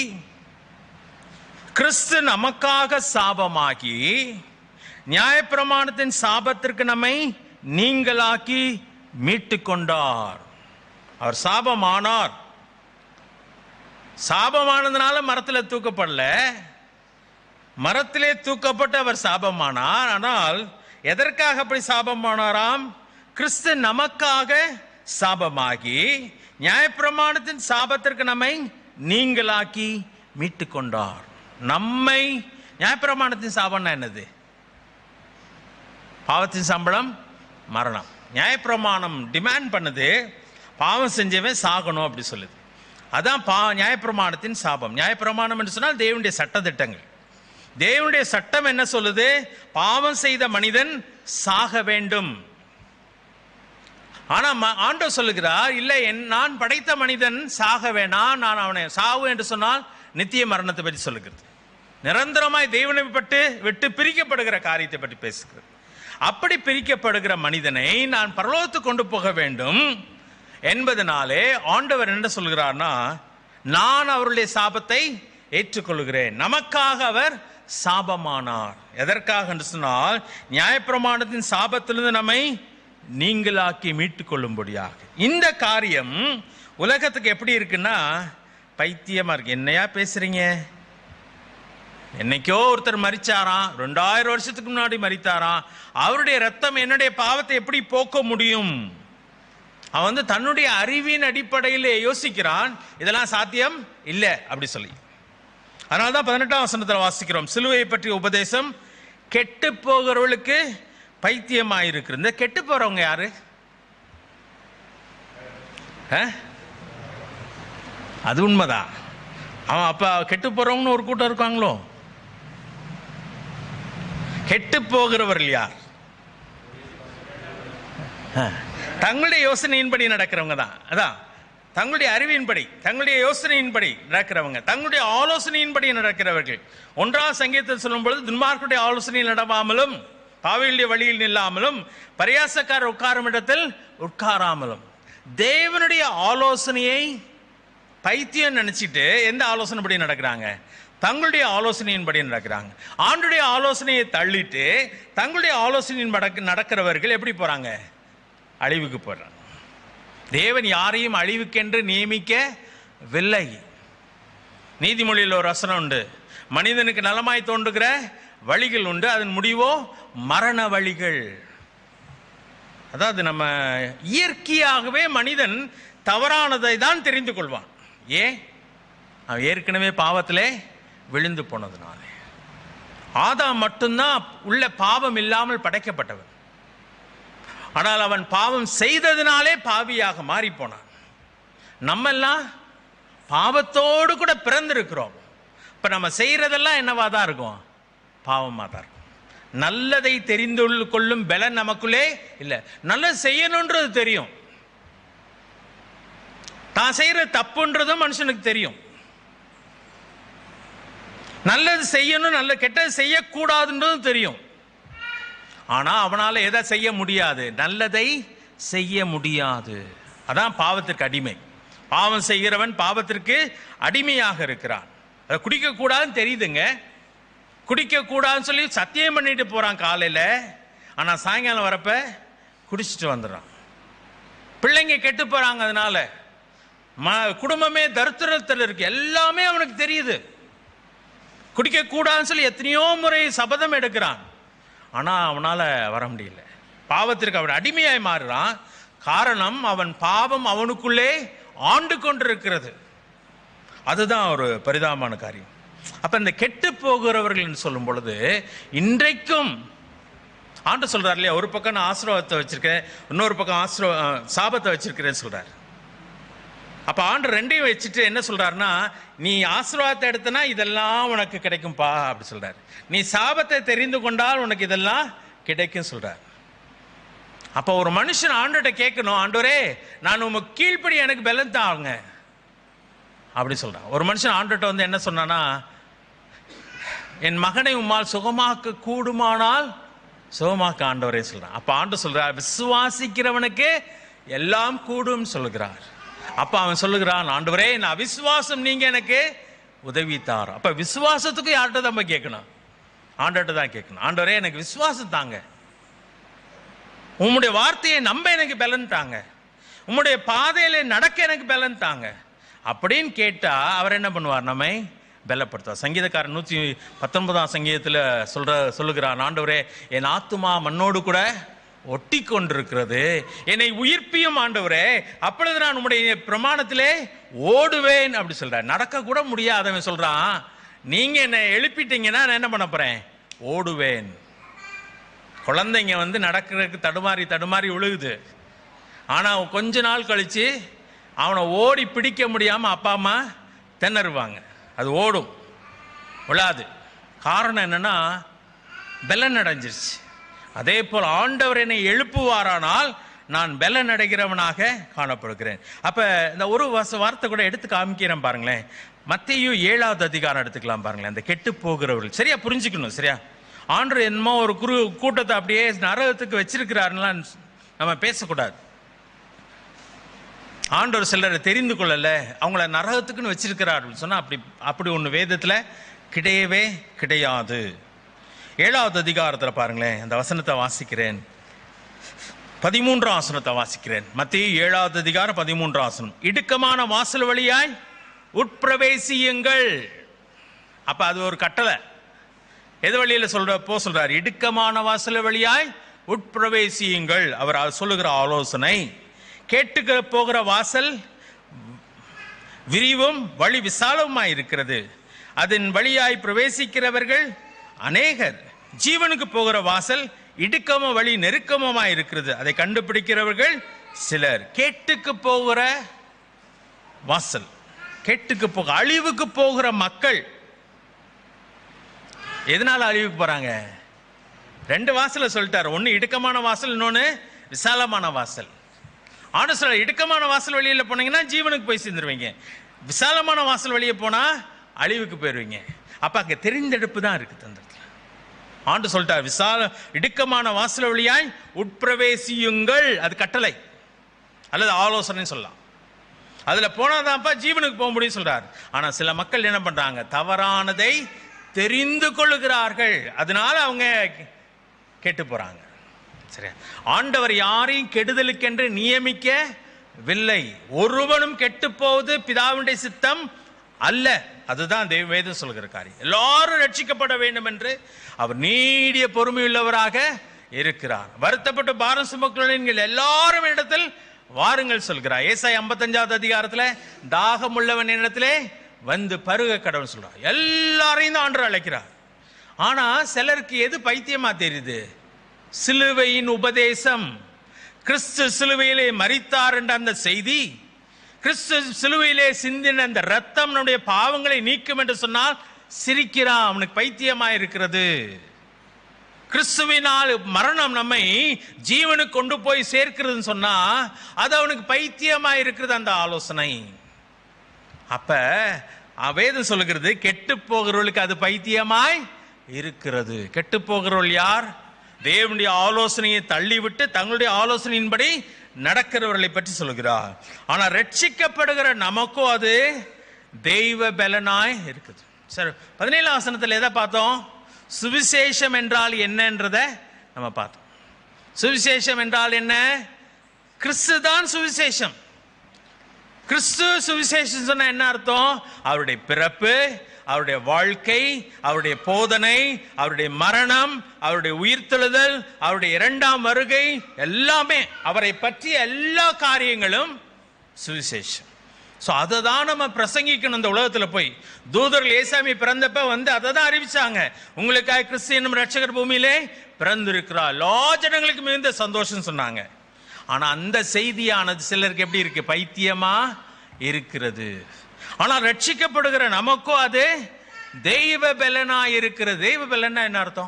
Speaker 1: கிறிஸ்து நமக்காக சாபமாகி நியாயப்பிரமாணத்தின் சாபத்திற்கு நம்மை நீங்களாக்கி மீட்டு கொண்டார் அவர் சாபமானார் சாபமானதுனால மரத்தில் தூக்கப்படல மரத்திலே தூக்கப்பட்டு அவர் சாபமானார் ஆனால் எதற்காக அப்படி சாபமானாராம் கிறிஸ்து நமக்காக சாபமாகி நியாயப்பிரமாணத்தின் சாபத்திற்கு நம்மை நீங்களாக்கி மீட்டு கொண்டார் நம்மை நியாயப்பிரமாணத்தின் சாபம்னா என்னது பாவத்தின் சம்பளம் மரணம் நியாயப்பிரமாணம் டிமாண்ட் பண்ணுது பாவம் செஞ்சவன் சாகணும் அப்படி சொல்லுது அதான் பா நியாயப்பிரமாணத்தின் சாபம் நியாயப்பிரமாணம் என்று சொன்னால் தேவனுடைய சட்டத்திட்டங்கள் தேவனுடைய சட்டம் என்ன சொல்லுது பாவம் செய்த மனிதன் சாக வேண்டும் ஆனா ம- ஆண்டவர் சொல்லுகிறார் இல்லை என் நான் படைத்த மனிதன் சாக வேணாம் நான் அவனை சாவு என்று சொன்னால் நித்திய மரணத்தை பற்றி சொல்லுகிறது நிரந்தரமாய் தேவனை பட்டு விட்டு பிரிக்கப்படுகிற காரியத்தை பற்றி பேசுகிறது அப்படி பிரிக்கப்படுகிற மனிதனை நான் பரலோகத்துக்கு கொண்டு போக வேண்டும் என்பதனாலே ஆண்டவர் என்ன சொல்கிறார்னா நான் அவருடைய சாபத்தை ஏற்றுக்கொள்கிறேன் நமக்காக அவர் சாபமானார் எதற்காக என்று சொன்னால் நியாயப்பிரமாணத்தின் சாபத்திலிருந்து நம்மை நீங்களாக்கி மீட்டுக் கொள்ளும்படியாக இந்த காரியம் உலகத்துக்கு எப்படி இருக்குன்னா பைத்தியமா இருக்கு என்னையா பேசுறீங்க என்னைக்கோ ஒருத்தர் மரிச்சாராம் ரெண்டாயிரம் வருஷத்துக்கு முன்னாடி மரித்தாராம் அவருடைய ரத்தம் என்னுடைய பாவத்தை எப்படி போக்க முடியும் அவன் வந்து தன்னுடைய அறிவின் அடிப்படையில் யோசிக்கிறான் இதெல்லாம் சாத்தியம் இல்லை அப்படி சொல்லி அதனால தான் பதினெட்டாம் வசனத்தில் வாசிக்கிறோம் சிலுவையை பற்றிய உபதேசம் கெட்டு போகிறவர்களுக்கு பைத்தியமாயிருக்கு இந்த கெட்டு போறவங்க யாரு ஆ? அது உண்மைதான் அவன் அப்ப கெட்டு போறவங்கன்னு ஒரு கூட்டம் இருக்காங்களோ கெட்டு போகிறவர்கள் யார் ஆ. தங்களுடைய யோசனையின்படி நடக்கிறவங்க தான் அதான் தங்களுடைய அறிவின்படி தங்களுடைய யோசனையின்படி நடக்கிறவங்க தங்களுடைய ஆலோசனையின்படி நடக்கிறவர்கள் ஒன்றாம் சங்கீதத்தில் சொல்லும் பொழுது துன்மார்க்குடைய ஆலோசனையில் நடவாமலும் பாவிகளுடைய வழியில் நில்லாமலும் பரியாசக்காரர் உட்காரும் இடத்தில் உட்காராமலும் தேவனுடைய ஆலோசனையை பைத்தியம் நினைச்சிட்டு எந்த ஆலோசனைப்படி நடக்கிறாங்க தங்களுடைய ஆலோசனையின்படி நடக்கிறாங்க ஆண்டுடைய ஆலோசனையை தள்ளிட்டு தங்களுடைய ஆலோசனையின் நடக்க நடக்கிறவர்கள் எப்படி போறாங்க அழிவுக்கு போறாங்க தேவன் யாரையும் அழிவுக்கென்று நியமிக்கவில்லை நீதிமொழியில் ஒரு வசனம் உண்டு மனிதனுக்கு நலமாய் தோன்றுகிற வழிகள் உண்டு அதன் முடிவோ மரண வழிகள் அதாவது நம்ம இயற்கையாகவே மனிதன் தவறானதை தான் தெரிந்து கொள்வான் ஏன் அவன் ஏற்கனவே பாவத்திலே விழுந்து போனதுனாலே ஆதாம் மட்டும்தான் உள்ள பாவம் இல்லாமல் படைக்கப்பட்டவன் ஆனால் அவன் பாவம் செய்ததினாலே பாவியாக மாறி போனான் நம்மெல்லாம் பாவத்தோடு கூட பிறந்திருக்கிறோம் இப்ப நம்ம செய்யறதெல்லாம் என்னவா தான் இருக்கும் பாவமாக தான் இருக்கும் நல்லதை தெரிந்து கொள்ளும் பலன் நமக்குள்ளே இல்லை நல்லது செய்யணுன்றது தெரியும் தான் செய்யற தப்புன்றதும் மனுஷனுக்கு தெரியும் நல்லது செய்யணும் நல்ல கெட்டது செய்யக்கூடாதுன்றதும் தெரியும் ஆனா அவனால எதை செய்ய முடியாது நல்லதை செய்ய முடியாது அதான் பாவத்திற்கு அடிமை பாவம் செய்கிறவன் பாவத்திற்கு அடிமையாக இருக்கிறான் அதை குடிக்க கூடாதுன்னு தெரியுதுங்க குடிக்க கூடாதுன்னு சொல்லி சத்தியம் பண்ணிட்டு போறான் காலையில ஆனா சாயங்காலம் வரப்ப குடிச்சிட்டு வந்துடுறான் பிள்ளைங்க கெட்டு போறாங்க அதனால ம- குடும்பமே தரித்திரத்தில் இருக்கு எல்லாமே அவனுக்கு தெரியுது குடிக்க கூடாதுன்னு சொல்லி எத்தனையோ முறை சபதம் எடுக்கிறான் ஆனா அவனால வர முடியல பாவத்திற்கு அவன் அடிமையாய் மாறுறான் காரணம் அவன் பாவம் அவனுக்குள்ளே ஆண்டு கொண்டிருக்கிறது அதுதான் ஒரு பரிதாபமான காரியம் அப்ப இந்த கெட்டு போகிறவர்கள் என்று சொல்லும் பொழுது இன்றைக்கும் ஆண்டு சொல்றாரு இல்லையா ஒரு பக்கம் நான் ஆசீர்வாதத்தை வச்சிருக்கேன் இன்னொரு பக்கம் ஆசிரோ சாபத்தை வச்சிருக்கிறேன்னு சொல்றாரு அப்ப ஆண்டு ரெண்டையும் வச்சுட்டு என்ன சொல்றாருன்னா நீ ஆசீர்வாதத்தை எடுத்தனா இதெல்லாம் உனக்கு கிடைக்கும்பா அப்படி சொல்றாரு நீ சாபத்தை தெரிந்து கொண்டால் உனக்கு இதெல்லாம் கிடைக்கும் சொல்றாரு அப்போ ஒரு மனுஷன் ஆண்டோட கேட்கணும் ஆண்டவரே நான் உங்க கீழ்ப்படி எனக்கு பலன் தாங்க அப்படி சொல்றான் ஒரு மனுஷன் ஆண்டோட்ட வந்து என்ன சொன்னானா என் மகனை உம்மால் சுகமாக்க கூடுமானால் சுகமாக்க ஆண்டவரே சொல்றான் அப்ப ஆண்டு சொல்றார் விசுவாசிக்கிறவனுக்கு எல்லாம் கூடும் சொல்லுகிறார் அப்ப அவன் சொல்லுகிறான் ஆண்டவரே நான் விசுவாசம் நீங்க எனக்கு உதவி தார் அப்ப விசுவாசத்துக்கு யார்கிட்ட தான் போய் கேட்கணும் ஆண்டவர்கிட்ட தான் கேட்கணும் ஆண்டவரே எனக்கு விசுவாசம் தாங்க உம்முடைய வார்த்தையை நம்ப எனக்கு பலன் தாங்க உம்முடைய பாதையில நடக்க எனக்கு பலன் தாங்க அப்படின்னு கேட்டா அவர் என்ன பண்ணுவார் நம்மை பலப்படுத்துவார் சங்கீதக்காரன் நூற்றி பத்தொன்பதாம் சங்கீதத்தில் சொல்ற சொல்லுகிறான் ஆண்டவரே என் ஆத்துமா மண்ணோடு கூட ஒட்டி கொண்டிருக்கிறது என்னை உயிர்ப்பியும் ஆண்டவரே அப்பொழுது நான் உம்முடைய பிரமாணத்திலே ஓடுவேன் அப்படி சொல்றார் நடக்க கூட முடியாதவன் சொல்றான் நீங்க என்னை எழுப்பிட்டீங்கன்னா நான் என்ன பண்ண போறேன் ஓடுவேன் குழந்தைங்க வந்து நடக்கிறதுக்கு தடுமாறி தடுமாறி விழுகுது ஆனால் கொஞ்ச நாள் கழிச்சு அவனை ஓடி பிடிக்க முடியாமல் அப்பா அம்மா திணறுவாங்க அது ஓடும் விழாது காரணம் என்னன்னா பெலன் அடைஞ்சிருச்சு அதே போல் ஆண்டவர் என்னை எழுப்புவாரானால் நான் பெலன் அடைகிறவனாக காணப்படுகிறேன் அப்ப இந்த ஒரு வச வார்த்தை கூட எடுத்து காமிக்கிறேன் பாருங்களேன் மத்திய ஏழாவது அதிகாரம் எடுத்துக்கலாம் பாருங்களேன் அந்த கெட்டு போகிறவர்கள் சரியா புரிஞ்சுக்கணும் சரியா ஆண்டு என்னமோ ஒரு குரு கூட்டத்தை அப்படியே நரகத்துக்கு வச்சிருக்கிறாருலாம் நம்ம பேசக்கூடாது ஆண்டவர் சிலரை தெரிந்து கொள்ளல அவங்கள நரகத்துக்குன்னு வச்சிருக்கிறார் அப்படின்னு சொன்னா அப்படி அப்படி ஒன்று வேதத்தில் கிடையவே கிடையாது ஏழாவது அதிகாரத்தில் பாருங்களேன் அந்த வசனத்தை வாசிக்கிறேன் பதிமூன்றாம் ஆசனத்தை வாசிக்கிறேன் மத்திய ஏழாவது அதிகாரம் பதிமூன்றாம் ஆசனம் இடுக்கமான வாசல் வழியாய் உட்பிரவேசியுங்கள் அப்ப அது ஒரு கட்டளை எது வழியில சொல்ற போ சொல்றார் இடுக்கமான வாசல் வழியாய் உட்பிரவேசியுங்கள் அவர் அது சொல்லுகிற ஆலோசனை கேட்டுக்க போகிற வாசல் விரிவும் வழி விசாலவுமாய் இருக்கிறது அதன் வழியாய் பிரவேசிக்கிறவர்கள் அநேகர் ஜீவனுக்கு போகிற வாசல் இடுக்கம வழி நெருக்கமமாய் இருக்கிறது அதை கண்டுபிடிக்கிறவர்கள் சிலர் கேட்டுக்கு போகிற வாசல் கேட்டுக்கு போக அழிவுக்கு போகிற மக்கள் எதனால அழிவுக்கு போறாங்க ரெண்டு வாசலை சொல்லிட்டாரு ஒன்னு இடுக்கமான வாசல் இன்னொன்னு விசாலமான வாசல் ஆண்டு சொல்ல இடுக்கமான வாசல் வழியில போனீங்கன்னா ஜீவனுக்கு போய் சேர்ந்துருவீங்க விசாலமான வாசல் வழியே போனா அழிவுக்கு போயிருவீங்க அப்ப அங்க தெரிந்தெடுப்பு தான் இருக்குது அந்த இடத்துல ஆண்டு சொல்லிட்டார் விசால இடுக்கமான வாசல் வழியாய் உட்பிரவேசியுங்கள் அது கட்டளை அல்லது ஆலோசனை சொல்லலாம் அதுல போனாதான்ப்பா ஜீவனுக்கு போக முடியும் சொல்றார் ஆனா சில மக்கள் என்ன பண்றாங்க தவறானதை தெரிந்து கொள்ளுகிறார்கள் அதனால அவங்க கெட்டு போறாங்க சரி ஆண்டவர் யாரையும் கெடுதலுக்கென்று நியமிக்கவில்லை ஒருவனும் கெட்டு போவது பிதாவுடைய சித்தம் அல்ல அதுதான் தெய்வ வேதம் சொல்கிற காரியம் எல்லாரும் ரட்சிக்கப்பட வேண்டும் என்று அவர் நீடிய பொறுமையுள்ளவராக இருக்கிறார் வருத்தப்பட்டு பாரம் சுமக்களுடைய நீங்கள் எல்லாரும் இடத்தில் வாருங்கள் சொல்கிறார் ஏசாய் ஐம்பத்தஞ்சாவது அதிகாரத்துல தாகம் உள்ளவன் இடத்திலே வந்து பருக கடவுள் சொல்றார் எல்லாரையும் தான் ஆண்டு அழைக்கிறார் ஆனா சிலருக்கு எது பைத்தியமா தெரியுது சிலுவையின் உபதேசம் கிறிஸ்து சிலுவையிலே மரித்தார் என்ற அந்த செய்தி கிறிஸ்து சிலுவையிலே சிந்தின அந்த ரத்தம் நம்முடைய பாவங்களை நீக்கும் என்று சொன்னால் சிரிக்கிறான் அவனுக்கு பைத்தியமா இருக்கிறது கிறிஸ்துவினால் மரணம் நம்மை ஜீவனுக்கு கொண்டு போய் சேர்க்கிறதுன்னு சொன்னா அது அவனுக்கு பைத்தியமா இருக்கிறது அந்த ஆலோசனை அப்ப அஹ், வேதம் சொல்லுகிறது கெட்டு போகிறவர்களுக்கு அது பைத்தியமாய் இருக்கிறது கெட்டு போகிறவர்கள் யார் தேவனுடைய ஆலோசனையை தள்ளிவிட்டு தங்களுடைய ஆலோசனையின்படி நடக்கிறவர்களை பற்றி சொல்கிறார் ஆனா ரட்சிக்கப்படுகிற நமக்கும் அது தெய்வ பலனாய் இருக்குது சரி பதினேழாம் வசனத்தில் எதை பார்த்தோம் சுவிசேஷம் என்றால் என்னன்றத நம்ம பார்த்தோம் சுவிசேஷம் என்றால் என்ன கிறிஸ்து தான் சுவிசேஷம் கிறிஸ்து சுவிசேஷம் சொன்னா என்ன அர்த்தம் அவருடைய பிறப்பு அவருடைய வாழ்க்கை அவருடைய போதனை அவருடைய மரணம் அவருடைய உயிர்த்தெழுதல் அவருடைய இரண்டாம் வருகை எல்லாமே அவரை பற்றிய எல்லா காரியங்களும் சுவிசேஷம் ஸோ அதை தான் நம்ம பிரசங்கிக்கணும் இந்த உலகத்தில் போய் தூதர்கள் ஏசாமி பிறந்தப்ப வந்து அதை தான் அறிவிச்சாங்க உங்களுக்காக கிறிஸ்து என்னும் ரட்சகர் பூமியிலே பிறந்திருக்கிறார் எல்லா ஜனங்களுக்கு மிகுந்த சந்தோஷம் சொன்னாங்க ஆனா அந்த செய்தியானது சிலருக்கு எப்படி இருக்கு பைத்தியமா இருக்கிறது ஆனா ரட்சிக்கப்படுகிற நமக்கும் அது தெய்வ பலனா இருக்கிறது தெய்வ பலனா என்ன அர்த்தம்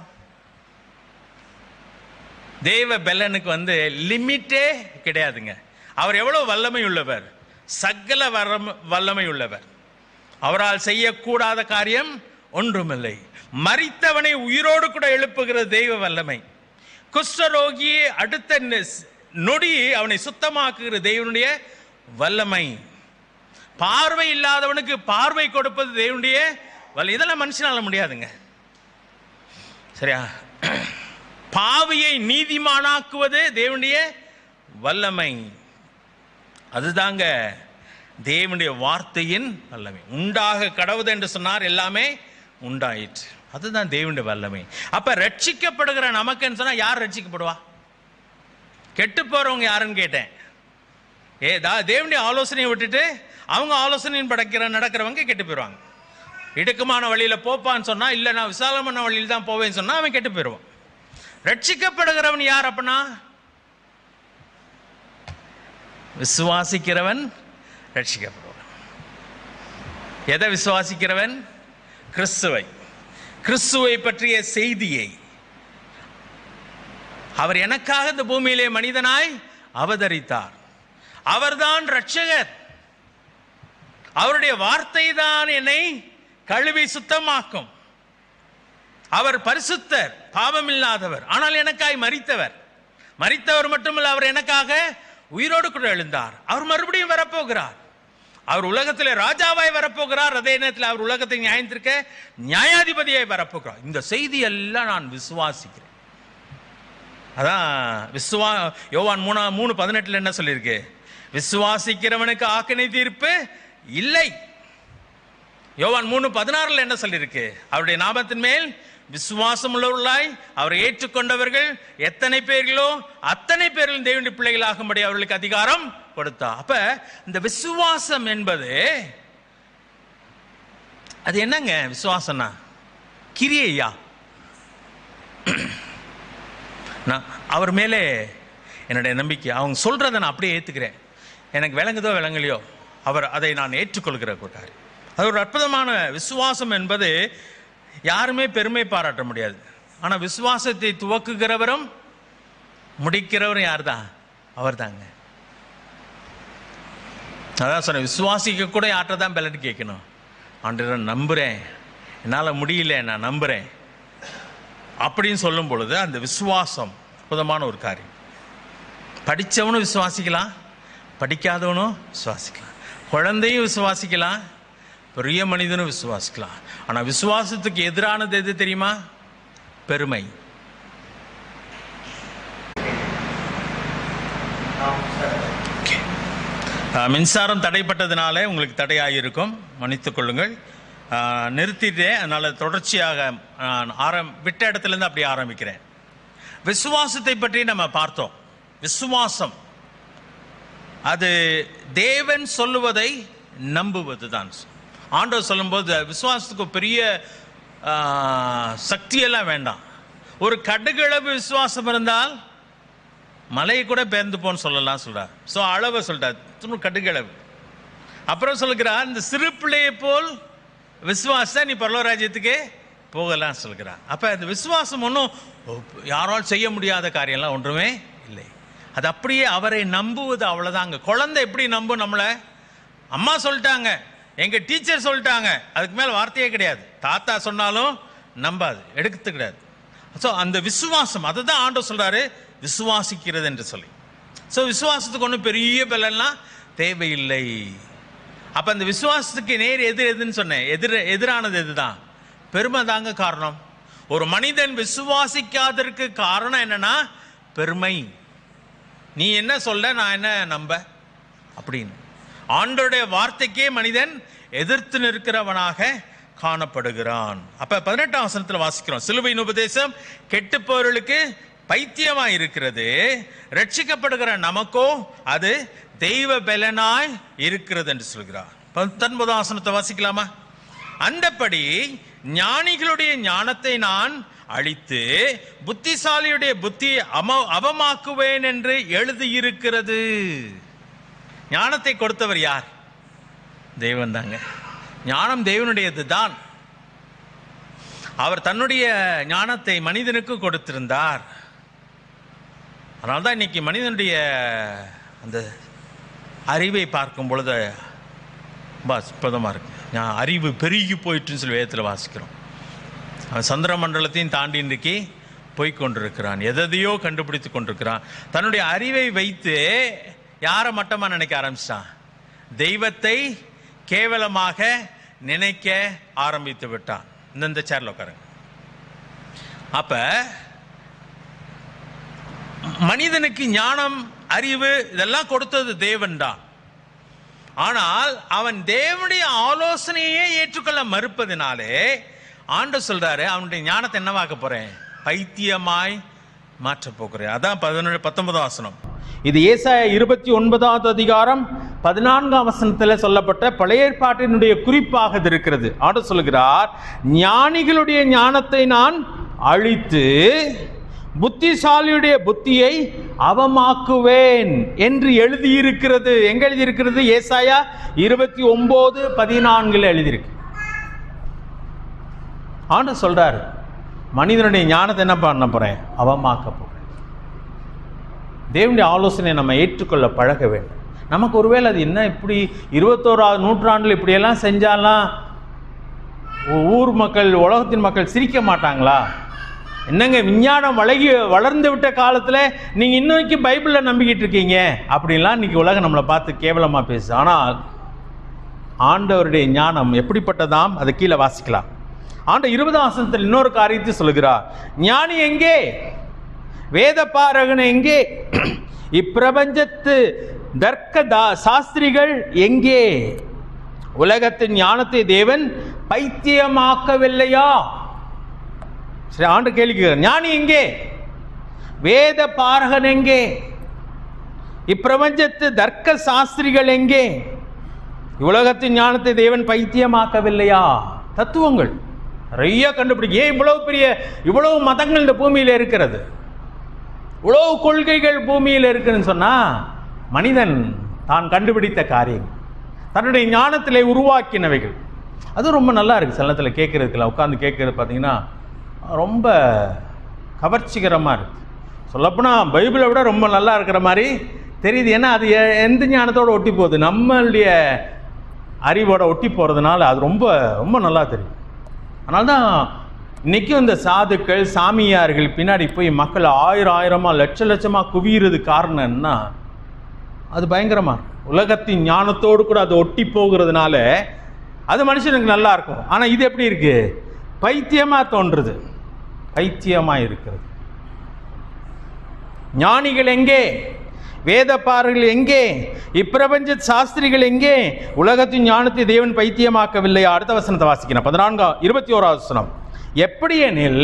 Speaker 1: தெய்வ பலனுக்கு வந்து லிமிட்டே கிடையாதுங்க அவர் எவ்வளவு வல்லமை உள்ளவர் சகல வரம் வல்லமை உள்ளவர் அவரால் செய்யக்கூடாத காரியம் ஒன்றுமில்லை மரித்தவனை உயிரோடு கூட எழுப்புகிறது தெய்வ வல்லமை குஷ்டரோகியை அடுத்த நெ- நொடி அவனை சுத்தமாக்குகிற தெய்வனுடைய வல்லமை பார்வை இல்லாதவனுக்கு பார்வை கொடுப்பது தேவனுடைய வல்ல இதெல்லாம் மனுஷனால முடியாதுங்க சரியா பாவியை நீதிமானாக்குவது தேவனுடைய வல்லமை அதுதாங்க தேவனுடைய வார்த்தையின் வல்லமை உண்டாக கடவுது என்று சொன்னார் எல்லாமே உண்டாயிற்று அதுதான் தேவனுடைய வல்லமை அப்ப ரட்சிக்கப்படுகிற நமக்குன்னு சொன்னா யார் ரட்சிக்கப்படுவா கெட்டு போறவங்க யாருன்னு கேட்டேன் ஏ தா தேவனுடைய ஆலோசனையை விட்டுட்டு அவங்க ஆலோசனையின் படைக்கிற நடக்கிறவங்க கெட்டு போயிடுவாங்க இடுக்கமான வழியில போப்பான்னு சொன்னா இல்ல நான் விசாலமான வழியில் தான் போவேன்னு சொன்னா அவன் கெட்டு போயிடுவான் ரட்சிக்கப்படுகிறவன் யார் அப்பனா விசுவாசிக்கிறவன் ரட்சிக்கப்படுவான் எதை விசுவாசிக்கிறவன் கிறிஸ்துவை கிறிஸ்துவை பற்றிய செய்தியை அவர் எனக்காக இந்த பூமியிலே மனிதனாய் அவதரித்தார் அவர்தான் ரட்சகர் அவருடைய வார்த்தை தான் என்னை கழுவி சுத்தமாக்கும் அவர் பரிசுத்தர் பாவமில்லாதவர் ஆனால் எனக்காய் மரித்தவர் மரித்தவர் மட்டுமல்ல அவர் எனக்காக உயிரோடு கூட எழுந்தார் அவர் மறுபடியும் வரப்போகிறார் அவர் உலகத்தில் ராஜாவாய் வரப்போகிறார் அதே நேரத்தில் அவர் உலகத்தை நியாயத்திருக்க நியாயாதிபதியாய் வரப்போகிறார் இந்த செய்தி எல்லாம் நான் விசுவாசிக்கிறேன் அதான் விசுவா யோவான் மூணா மூணு பதினெட்டுல என்ன சொல்லியிருக்கு விசுவாசிக்கிறவனுக்கு ஆக்கினை தீர்ப்பு இல்லை யோவான் மூணு பதினாறுல என்ன சொல்லியிருக்கு அவருடைய நாமத்தின் மேல் விசுவாசம் உள்ளவர்களாய் அவரை ஏற்றுக்கொண்டவர்கள் எத்தனை பேர்களோ அத்தனை பேர்களும் தேவனுடைய பிள்ளைகளாகும்படி அவர்களுக்கு அதிகாரம் கொடுத்தா அப்ப இந்த விசுவாசம் என்பது அது என்னங்க விசுவாசம்னா கிரியையா நான் அவர் மேலே என்னுடைய நம்பிக்கை அவங்க சொல்றதை நான் அப்படியே ஏத்துக்கிறேன் எனக்கு விளங்குதோ விளங்கலையோ அவர் அதை நான் ஏற்றுக்கொள்கிற ஒரு காரியம் அது ஒரு அற்புதமான விசுவாசம் என்பது யாருமே பெருமை பாராட்ட முடியாது ஆனால் விசுவாசத்தை துவக்குகிறவரும் முடிக்கிறவரும் யார் தான் அவர் தாங்க அதான் சொன்னேன் விசுவாசிக்க கூட யார்கிட்ட தான் பலன் கேட்கணும் ஆண்டு நம்புகிறேன் என்னால் முடியல நான் நம்புகிறேன் அப்படின்னு சொல்லும் பொழுது அந்த விசுவாசம் அற்புதமான ஒரு காரியம் படித்தவனும் விசுவாசிக்கலாம் படிக்காதவனும் விசுவாசிக்கலாம் குழந்தையும் விசுவாசிக்கலாம் பெரிய மனிதனும் விசுவாசிக்கலாம் ஆனால் விசுவாசத்துக்கு எதிரானது எது தெரியுமா பெருமை Okay. ஆஹ், மின்சாரம் தடைப்பட்டதுனால உங்களுக்கு தடையாகிருக்கும் மன்னித்துக் கொள்ளுங்கள் ஆஹ், நிறுத்திட்டேன் அதனால தொடர்ச்சியாக நான் ஆரம் விட்ட இடத்துலேருந்து அப்படி ஆரம்பிக்கிறேன் விசுவாசத்தை பற்றி நம்ம பார்த்தோம் விசுவாசம் அது தேவன் சொல்லுவதை நம்புவது தான் ஆண்டவர் சொல்லும்போது விசுவாசத்துக்கு பெரிய ஆஹ், சக்தியெல்லாம் வேண்டாம் ஒரு கடுகளவு விசுவாசம் இருந்தால் மலையை கூட பேர்ந்து போன்னு சொல்லலாம் சொல்றார் ஸோ அளவை சொல்றார் துணு கடுகளவு அப்புறம் சொல்லுகிறார் இந்த சிறு பிள்ளையை போல் விசுவாச நீ பரலோராஜ்யத்துக்கு போகலாம் சொல்கிறார் அப்ப இந்த விசுவாசம் ஒன்றும் யாரால் செய்ய முடியாத காரியம்லாம் ஒன்றுமே இல்லை அது அப்படியே அவரை நம்புவது அவ்வளவுதாங்க குழந்தை எப்படி நம்பும் நம்மளை அம்மா சொல்லிட்டாங்க எங்க டீச்சர் சொல்லிட்டாங்க அதுக்கு மேல வார்த்தையே கிடையாது தாத்தா சொன்னாலும் நம்பாது எடுக்கிறது கிடையாது ஸோ அந்த விசுவாசம் அதை தான் ஆண்டவர் சொல்றாரு விசுவாசிக்கிறது என்று சொல்லி ஸோ விசுவாசத்துக்கு ஒன்றும் பெரிய பலன்லாம் தேவையில்லை அப்ப அந்த விசுவாசத்துக்கு நேர் எதிர் எதுன்னு சொன்னேன் எதிர் எதிரானது எதுதான் பெருமை தாங்க காரணம் ஒரு மனிதன் விசுவாசிக்காததற்கு காரணம் என்னன்னா பெருமை நீ என்ன சொல்ல நான் என்ன நம்ப அப்படின்னு ஆண்டோடைய வார்த்தைக்கே மனிதன் எதிர்த்து நிற்கிறவனாக காணப்படுகிறான் அப்ப பதினெட்டாம் வசனத்துல வாசிக்கிறோம் சிலுவையின் உபதேசம் கெட்டுப்போர்களுக்கு பைத்தியமா இருக்கிறது ரட்சிக்கப்படுகிற நமக்கோ அது தெய்வ பலனாய் இருக்கிறது என்று சொல்கிறார் பத்தொன்பதாம் வசனத்தை வாசிக்கலாமா அந்தப்படி ஞானிகளுடைய ஞானத்தை நான் அழித்து புத்திசாலியுடைய புத்தியை அம அவமாக்குவேன் என்று எழுதியிருக்கிறது ஞானத்தை கொடுத்தவர் யார் தெய்வம் தாங்க ஞானம் தேவனுடையது தான் அவர் தன்னுடைய ஞானத்தை மனிதனுக்கு கொடுத்திருந்தார் அதனால்தான் இன்னைக்கு மனிதனுடைய அந்த அறிவை பார்க்கும் பொழுது ரொம்ப அற்புதமாக இருக்கு நான் அறிவு பெருகி போயிட்டுன்னு சொல்லி வேதத்தில் வாசிக்கிறோம் அவன் சந்திர மண்டலத்தையும் தாண்டி இன்றைக்கு போய் கொண்டிருக்கிறான் எதையோ கண்டுபிடித்து கொண்டிருக்கிறான் தன்னுடைய அறிவை வைத்து யாரை மட்டமாக நினைக்க ஆரம்பிச்சிட்டான் தெய்வத்தை கேவலமாக நினைக்க ஆரம்பித்து விட்டான் இந்த இந்த சேர்ல உட்காருங்க அப்ப மனிதனுக்கு ஞானம் அறிவு இதெல்லாம் கொடுத்தது தேவன் தான் ஆனால் அவன் தேவனுடைய ஆலோசனையே ஏற்றுக்கொள்ள மறுப்பதினாலே ஆண்டு சொல்றாரு அவனுடைய ஞானத்தை என்னவாக்க போறேன் பைத்தியமாய் மாற்றப் போகிறேன் அதான் பதினொன்று பத்தொன்பதாம் வசனம்
Speaker 2: இது ஏசாய இருபத்தி ஒன்பதாவது அதிகாரம் பதினான்காம் வசனத்தில் சொல்லப்பட்ட பழைய ஏற்பாட்டினுடைய குறிப்பாக இது இருக்கிறது ஆண்டு சொல்கிறார் ஞானிகளுடைய ஞானத்தை நான் அழித்து புத்திசாலியுடைய புத்தியை அவமாக்குவேன் என்று எழுதியிருக்கிறது எங்க எழுதியிருக்கிறது ஏசாயா இருபத்தி ஒன்பது பதினான்குல எழுதியிருக்கு ஆண்டு சொல்றாரு மனிதனுடைய ஞானத்தை என்ன பண்ண போறேன் அவமாக்க போறேன் தேவனுடைய ஆலோசனை நம்ம ஏற்றுக்கொள்ள பழக வேண்டும் நமக்கு ஒருவேளை அது என்ன இப்படி இருபத்தோராவது நூற்றாண்டில் இப்படியெல்லாம் செஞ்சாலாம் ஊ- ஊர் மக்கள் உலகத்தின் மக்கள் சிரிக்க மாட்டாங்களா என்னங்க விஞ்ஞானம் வளகி வளர்ந்து விட்ட காலத்தில் நீங்கள் இன்னைக்கு பைபிளில் நம்பிக்கிட்டு இருக்கீங்க அப்படின்லாம் இன்னைக்கு உலகம் நம்மளை பார்த்து கேவலமாக பேசுது ஆனால் ஆண்டவருடைய ஞானம் எப்படிப்பட்டதாம் அதை கீழே வாசிக்கலாம் ஆண்டு இருபதாம் வசனத்தில் இன்னொரு காரியத்தை சொல்லுகிறார் ஞானி எங்கே வேத பாரகன் எங்கே இப்பிரபஞ்சத்து தர்க்க தா சாஸ்திரிகள் எங்கே உலகத்தின் ஞானத்தை தேவன் பைத்தியமாக்கவில்லையா சரி ஆண்டு கேள்வி கேட்கிறேன். ஞானி எங்கே வேத பாரகன் எங்கே இப்பிரபஞ்சத்து தர்க்க சாஸ்திரிகள் எங்கே உலகத்தின் ஞானத்தை தேவன் பைத்தியமாக்கவில்லையா தத்துவங்கள் நிறைய கண்டுபிடிக்க ஏன் இவ்வளவு பெரிய இவ்வளவு மதங்கள் இந்த பூமியில் இருக்கிறது இவ்வளவு கொள்கைகள் பூமியில் இருக்குன்னு சொன்னா மனிதன் தான் கண்டுபிடித்த காரியம் தன்னுடைய ஞானத்திலே உருவாக்கினவைகள் அது ரொம்ப நல்லா இருக்கு சில நேரத்தில் கேட்கறதுக்குல உட்காந்து கேட்கறது பார்த்தீங்கன்னா ரொம்ப கவர்ச்சிகரமாக இருக்கு சொல்லப்போனால் பைபிளை விட ரொம்ப நல்லா இருக்கிற மாதிரி தெரியுது ஏன்னா அது எ- எந்த ஞானத்தோட ஒட்டி போகுது நம்மளுடைய அறிவோட ஒட்டி போகிறதுனால அது ரொம்ப ரொம்ப நல்லா தெரியும் அதனால தான் இன்றைக்கும் இந்த சாதுக்கள் சாமியார்கள் பின்னாடி போய் மக்கள் ஆயிரம் ஆயிரமாக லட்ச லட்சமாக குவியிறது காரணம் என்ன அது பயங்கரமாக இருக்கு. உலகத்தின் ஞானத்தோடு கூட அது ஒட்டி போகிறதுனால அது மனுஷனுக்கு நல்லா இருக்கும் ஆனால் இது எப்படி இருக்கு பைத்தியமாக தோன்றுது பைத்தியமாக இருக்கிறது ஞானிகள் எங்கே வேதப்பாரர்கள் எங்கே இப்பிரபஞ்ச சாஸ்திரிகள் எங்கே உலகத்தின் ஞானத்தை தேவன் பைத்தியமாக்கவில்லையா அடுத்த வசனத்தை வாசிக்கிறேன் பதினான்காம் இருபத்தி ஓராவது வசனம் எப்படி எனில்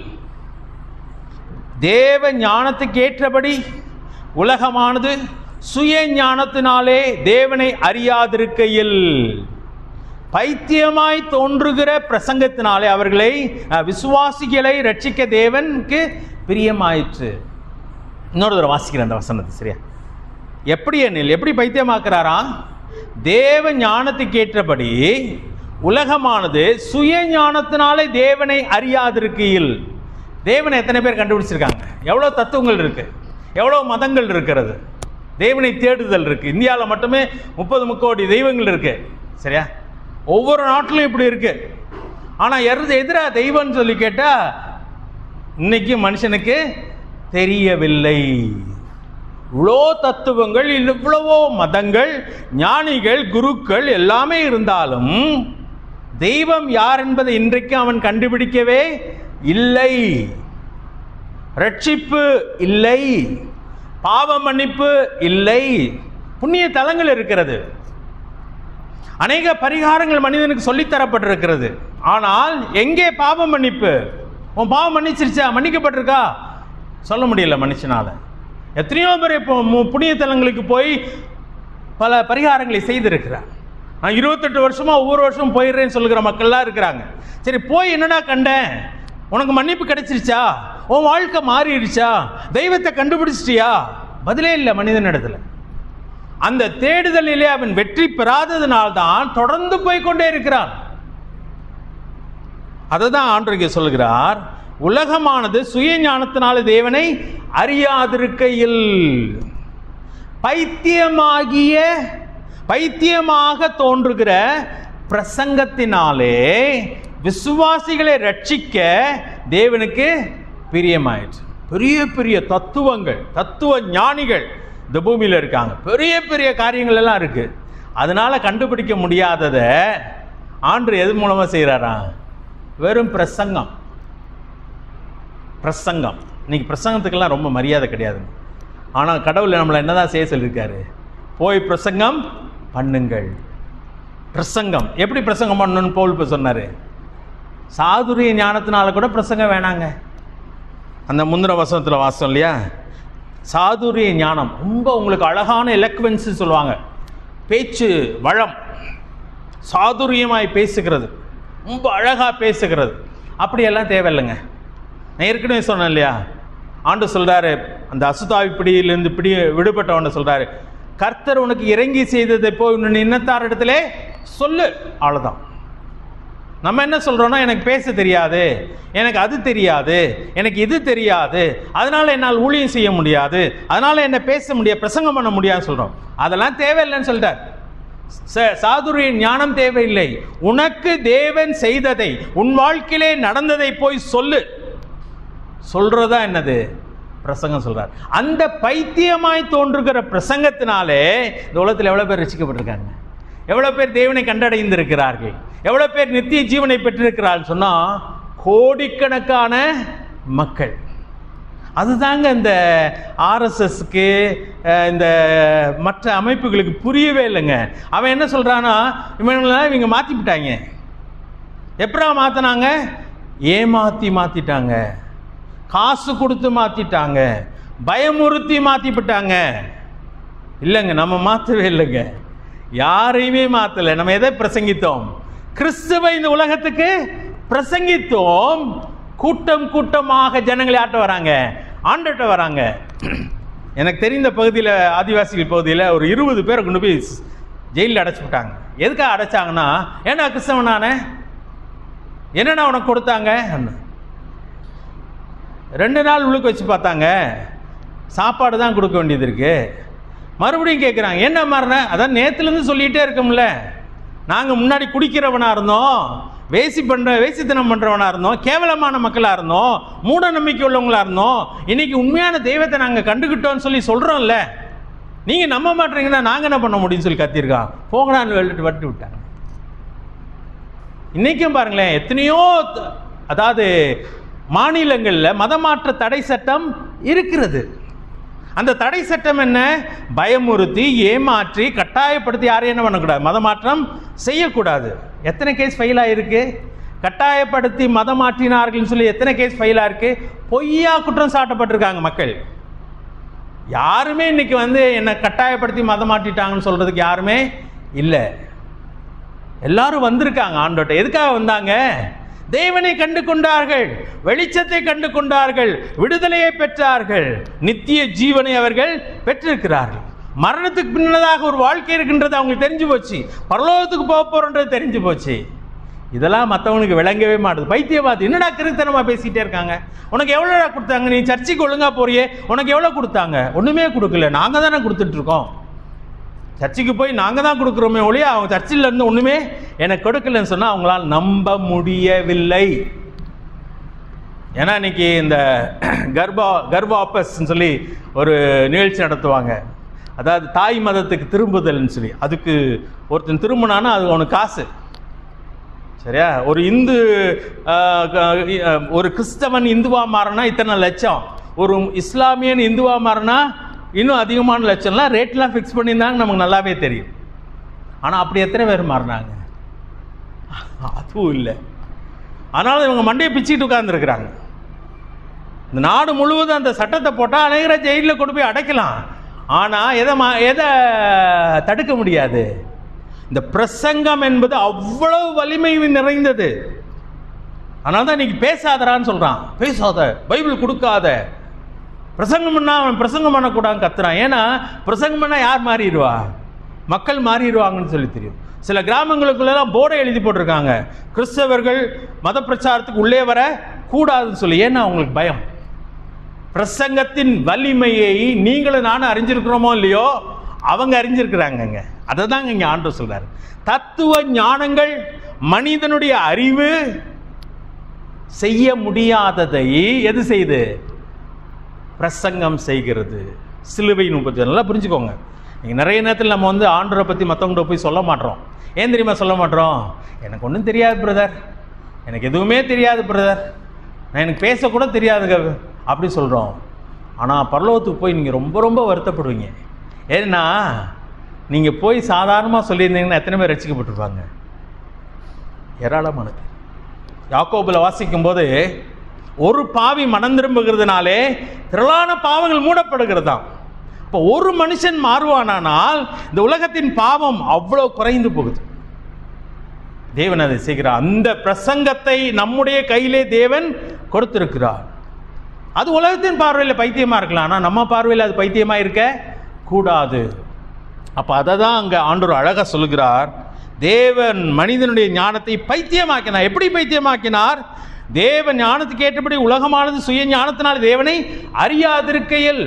Speaker 2: தேவ ஞானத்துக்கு ஏற்றபடி உலகமானது சுய ஞானத்தினாலே தேவனை அறியாதிருக்கையில் பைத்தியமாய் தோன்றுகிற பிரசங்கத்தினாலே அவர்களை அஹ், விசுவாசிகளை ரட்சிக்க தேவனுக்கு பிரியமாயிற்று இன்னொரு தடவை வாசிக்கிறேன் அந்த வசனத்தை சரியா எப்படி எனில் எப்படி பைத்தியமாக்குறாரா தேவ ஞானத்துக்கு ஏற்றபடி உலகமானது சுய ஞானத்தினாலே தேவனை அறியாதிருக்கையில் தேவனை எத்தனை பேர் கண்டுபிடிச்சிருக்காங்க எவ்வளோ தத்துவங்கள் இருக்கு எவ்வளோ மதங்கள் இருக்கிறது தேவனை தேடுதல் இருக்கு இந்தியாவில் மட்டுமே முப்பது முக்கோடி தெய்வங்கள் இருக்கு சரியா ஒவ்வொரு நாட்டிலும் இப்படி இருக்கு ஆனால் எது எதிராக தெய்வம்னு சொல்லி கேட்டால் இன்னைக்கு மனுஷனுக்கு தெரியவில்லை இவ்வளோ தத்துவங்கள் இவ்வளவோ மதங்கள் ஞானிகள் குருக்கள் எல்லாமே இருந்தாலும் தெய்வம் யார் என்பதை இன்றைக்கு அவன் கண்டுபிடிக்கவே இல்லை ரட்சிப்பு இல்லை பாவ மன்னிப்பு இல்லை புண்ணிய தலங்கள் இருக்கிறது அநேக பரிகாரங்கள் மனிதனுக்கு சொல்லித்தரப்பட்டிருக்கிறது ஆனால் எங்கே பாவ மன்னிப்பு உன் பாவம் மன்னிச்சிருச்சா மன்னிக்கப்பட்டிருக்கா சொல்ல முடியல மனுஷனால எத்தனையோ பேர் இப்போ மு- புண்ணிய தலங்களுக்கு போய் பல பரிகாரங்களை செய்திருக்கிறார் நான் இருபத்தெட்டு வருஷமா ஒவ்வொரு வருஷம் போயிடுறேன்னு சொல்லுகிற மக்கள்லாம் இருக்கிறாங்க சரி போய் என்னடா கண்டேன் உனக்கு மன்னிப்பு கிடைச்சிருச்சா உன் வாழ்க்கை மாறிடுச்சா தெய்வத்தை கண்டுபிடிச்சிட்டியா பதிலே இல்லை மனிதனிடத்துல அந்த தேடுதலிலே அவன் வெற்றி பெறாததினால்தான் தொடர்ந்து போய் கொண்டே இருக்கிறான் அதை தான் ஆண்டவருக்கு சொல்கிறார் உலகமானது சுய ஞானத்தினால தேவனை அறியாதிருக்கையில் பைத்தியமாகிய பைத்தியமாக தோன்றுகிற பிரசங்கத்தினாலே விசுவாசிகளை ரட்சிக்க தேவனுக்கு பிரியமாயிற்று பெரிய பெரிய தத்துவங்கள் தத்துவ ஞானிகள் இந்த பூமியில் இருக்காங்க பெரிய பெரிய காரியங்கள் எல்லாம் இருக்கு அதனால கண்டுபிடிக்க முடியாததை ஆண்டு எது மூலமா செய்கிறாரா வெறும் பிரசங்கம் பிரசங்கம் இன்னைக்கு பிரசங்கத்துக்கெல்லாம் ரொம்ப மரியாதை கிடையாது ஆனால் கடவுள் நம்மளை என்னதான் செய்ய சொல்லியிருக்காரு போய் பிரசங்கம் பண்ணுங்கள் பிரசங்கம் எப்படி பிரசங்கம் பண்ணணும்னு பவுல் இப்போ சொன்னார் சாதுரிய ஞானத்தினால கூட பிரசங்கம் வேணாங்க அந்த முந்திர வசனத்தில் வாசம் இல்லையா சாதுரிய ஞானம் ரொம்ப உங்களுக்கு அழகான எலக்வன்ஸ் சொல்லுவாங்க பேச்சு வளம் சாதுரியமாய் பேசுகிறது ரொம்ப அழகாக பேசுகிறது அப்படியெல்லாம் தேவையில்லைங்க நான் ஏற்கனவே சொன்னேன் இல்லையா ஆண்டு சொல்றாரு அந்த அசுதாவி பிடியிலிருந்து பிடி விடுபட்டவன சொல்றாரு கர்த்தர் உனக்கு இறங்கி செய்ததை போய் உன் இன்னத்தார் இடத்துல சொல்லு அவ்வளோதான் நம்ம என்ன சொல்றோம்னா எனக்கு பேச தெரியாது எனக்கு அது தெரியாது எனக்கு இது தெரியாது அதனால என்னால் ஊழியம் செய்ய முடியாது அதனால என்ன பேச முடியாது பிரசங்கம் பண்ண முடியாதுன்னு சொல்றோம் அதெல்லாம் தேவையில்லைன்னு சொல்லிட்டார் ச- சாதுரிய ஞானம் தேவையில்லை உனக்கு தேவன் செய்ததை உன் வாழ்க்கையிலே நடந்ததை போய் சொல்லு சொல்றதா என்னது பிரசங்கம் சொல்றார் அந்த பைத்தியமாய் தோன்றுகிற பிரசங்கத்தினாலே இந்த உலகத்தில் எவ்வளவு பேர் ரசிக்கப்பட்டிருக்காங்க எவ்வளவு பேர் தேவனை கண்டடைந்திருக்கிறார்கள் எவ்வளவு பேர் நித்திய ஜீவனை பெற்றிருக்கிறார்கள் சொன்னா கோடிக்கணக்கான மக்கள் அதுதாங்க இந்த ஆர்எஸ்எஸ்க்கு இந்த மற்ற அமைப்புகளுக்கு புரியவே இல்லைங்க அவன் என்ன சொல்றானா இவங்களாம் இவங்க மாத்தி விட்டாங்க எப்படா மாத்தினாங்க ஏமாத்தி மாத்திட்டாங்க காசு கொடுத்து மாத்திட்டாங்க பயமுறுத்தி மாத்தி விட்டாங்க இல்லைங்க நம்ம மாற்றவே இல்லைங்க யாரையுமே மாத்தல நம்ம எதை பிரசங்கித்தோம் கிறிஸ்துவை இந்த உலகத்துக்கு பிரசங்கித்தோம் கூட்டம் கூட்டமாக ஜனங்களை ஆட்ட வராங்க ஆண்டுகிட்ட வராங்க எனக்கு தெரிந்த பகுதியில் ஆதிவாசிகள் பகுதியில் ஒரு இருபது பேரை கொண்டு போய் ஜெயிலில் அடைச்சு விட்டாங்க எதுக்காக அடைச்சாங்கன்னா ஏன்னா கிறிஸ்தவனானே என்னடா உனக்கு கொடுத்தாங்க ரெண்டு நாள் உள்ளுக்கு வச்சு பார்த்தாங்க சாப்பாடு தான் கொடுக்க வேண்டியது இருக்கு மறுபடியும் கேட்குறாங்க என்ன மாறின அதான் நேற்றுலேருந்து சொல்லிகிட்டே இருக்கோம்ல நாங்கள் முன்னாடி குடிக்கிறவனாக இருந்தோம் வேசி பண்ணுற வேசித்தனம் பண்ணுறவனாக இருந்தோம் கேவலமான மக்களாக இருந்தோம் மூட நம்பிக்கை உள்ளவங்களா இருந்தோம் இன்னைக்கு உண்மையான தெய்வத்தை நாங்கள் கண்டுக்கிட்டோம்னு சொல்லி சொல்கிறோம்ல நீங்கள் நம்ப மாட்டீங்கன்னா நாங்கள் என்ன பண்ண முடியும்னு சொல்லி கத்திருக்கான் போங்கடான்னு வெள்ளிட்டு வட்டு விட்டாங்க இன்னைக்கும் பாருங்களேன் எத்தனையோ த- அதாவது மாநிலங்களில் மதமாற்ற தடை சட்டம் இருக்கிறது அந்த தடை சட்டம் என்ன பயமுறுத்தி ஏமாற்றி கட்டாயப்படுத்தி யாரையும் என்ன பண்ணக்கூடாது மதமாற்றம் செய்யக்கூடாது எத்தனை கேஸ் ஃபைல் ஆயிருக்கு கட்டாயப்படுத்தி மதம் மாற்றினார்கள்னு சொல்லி எத்தனை கேஸ் ஃபைல் ஆயிருக்கு பொய்யா குற்றம் சாட்டப்பட்டிருக்காங்க மக்கள் யாருமே இன்னைக்கு வந்து என்னை கட்டாயப்படுத்தி மதம் மாற்றிட்டாங்கன்னு சொல்றதுக்கு யாருமே இல்லை எல்லாரும் வந்திருக்காங்க ஆண்டோட்ட எதுக்காக வந்தாங்க தேவனை கண்டு கொண்டார்கள் வெளிச்சத்தை கண்டு கொண்டார்கள் விடுதலையை பெற்றார்கள் நித்திய ஜீவனை அவர்கள் பெற்றிருக்கிறார்கள் மரணத்துக்கு பின்னதாக ஒரு வாழ்க்கை இருக்கின்றது அவங்களுக்கு தெரிஞ்சு போச்சு பரலோகத்துக்கு போக போறன்றது தெரிஞ்சு போச்சு இதெல்லாம் மற்றவனுக்கு விளங்கவே மாட்டுது பைத்தியவாதி என்னடா கிருத்தனமா பேசிட்டே இருக்காங்க உனக்கு எவ்வளோடா கொடுத்தாங்க நீ சர்ச்சுக்கு ஒழுங்கா போறியே உனக்கு எவ்வளோ கொடுத்தாங்க ஒண்ணுமே கொடுக்கல நாங்க தானே கொடுத்துட்டு இருக்கோம் சர்ச்சுக்கு போய் நாங்கள் தான் கொடுக்குறோமே ஒழிய அவங்க சர்ச்சில் இருந்து ஒன்றுமே எனக்கு கொடுக்கலன்னு சொன்னால் அவங்களால் நம்ப முடியவில்லை ஏன்னா இன்னைக்கு இந்த கர்ப்பா கர்ப்ப ஆப்பஸ்ன்னு சொல்லி ஒரு நிகழ்ச்சி நடத்துவாங்க அதாவது தாய் மதத்துக்கு திரும்புதல்னு சொல்லி அதுக்கு ஒருத்தன் திரும்பினானா அது அவனுக்கு காசு சரியா ஒரு இந்து ஆஹ், க- அஹ், ஒரு கிறிஸ்தவன் இந்துவா மாறினா இத்தனை லட்சம் ஒரு இஸ்லாமியன் இந்துவா மாறினா இன்னும் அதிகமான லட்சம்லாம் ரேட்லாம் ஃபிக்ஸ் பண்ணியிருந்தாங்க நமக்கு நல்லாவே தெரியும் ஆனால் அப்படி எத்தனை பேர் மாறினாங்க அதுவும் இல்லை அதனால இவங்க மண்டையை பிச்சுட்டு உட்கார்ந்துருக்குறாங்க இந்த நாடு முழுவதும் அந்த சட்டத்தை போட்டால் அநேகரை ஜெயிலில் கொண்டு போய் அடைக்கலாம் ஆனா எதை மா- எதை தடுக்க முடியாது இந்த பிரசங்கம் என்பது அவ்வளவு வலிமை நிறைந்தது அதனால தான் இன்னைக்கு பேசாதடான்னு சொல்றான் பேசாத பைபிள் கொடுக்காத பிரசங்கம் பண்ணா அவன் பிரசங்கம் பண்ணக்கூடாதுன்னு கத்துறான் ஏன்னா பிரசங்கம் பண்ணா யார் மாறிடுவா மக்கள் மாறிடுவாங்கன்னு சொல்லி தெரியும் சில கிராமங்களுக்குள்ளெல்லாம் போர்டை எழுதி போட்டிருக்காங்க கிறிஸ்தவர்கள் மத பிரச்சாரத்துக்கு உள்ளே வர கூடாதுன்னு சொல்லி ஏன்னா அவங்களுக்கு பயம் பிரசங்கத்தின் வலிமையை நீங்களும் நானும் அறிஞ்சிருக்கிறோமோ இல்லையோ அவங்க அறிஞ்சிருக்கிறாங்கங்க அதை தாங்க இங்க ஆண்டு சொல்றாரு தத்துவ ஞானங்கள் மனிதனுடைய அறிவு செய்ய முடியாததை எது செய்யுது பிரசங்கம் செய்கிறது சிலுவையின் பற்றி நல்லா புரிஞ்சுக்கோங்க நீங்கள் நிறைய நேரத்தில் நம்ம வந்து ஆண்டரை பற்றி மற்றவங்கள்ட்ட போய் சொல்ல மாட்டோம் ஏன் தெரியுமா சொல்ல மாட்டோம் எனக்கு ஒன்றும் தெரியாது பிரதர் எனக்கு எதுவுமே தெரியாது பிரதர் நான் எனக்கு பேசக்கூட தெரியாதுங்க அப்படி சொல்கிறோம் ஆனால் பரலோகத்துக்கு போய் நீங்கள் ரொம்ப ரொம்ப வருத்தப்படுவீங்க ஏன்னா நீங்கள் போய் சாதாரணமாக சொல்லியிருந்தீங்கன்னா எத்தனை பேர் ரசிக்கப்பட்டிருப்பாங்க ஏராளமானது யாக்கோபுல வாசிக்கும்போது ஒரு பாவி மனம் திரும்புகிறதுனாலே திரளான பாவங்கள் மூடப்படுகிறதாம் இப்போ ஒரு மனுஷன் மாறுவானானால் இந்த உலகத்தின் பாவம் அவ்வளோ குறைந்து போகுது தேவன் அதை செய்கிறார் அந்த பிரசங்கத்தை நம்முடைய கையிலே தேவன் கொடுத்திருக்கிறார் அது உலகத்தின் பார்வையில் பைத்தியமா இருக்கலாம் ஆனால் நம்ம பார்வையில் அது பைத்தியமா இருக்க கூடாது அப்ப அதை தான் அங்க ஆண்டவர் அழகா சொல்லுகிறார் தேவன் மனிதனுடைய ஞானத்தை பைத்தியமாக்கினார் எப்படி பைத்தியமாக்கினார் தேவ ஞானத்துக்கு ஏற்றபடி உலகமானது சுய ஞானத்தினால் தேவனை அறியாதிருக்கையில்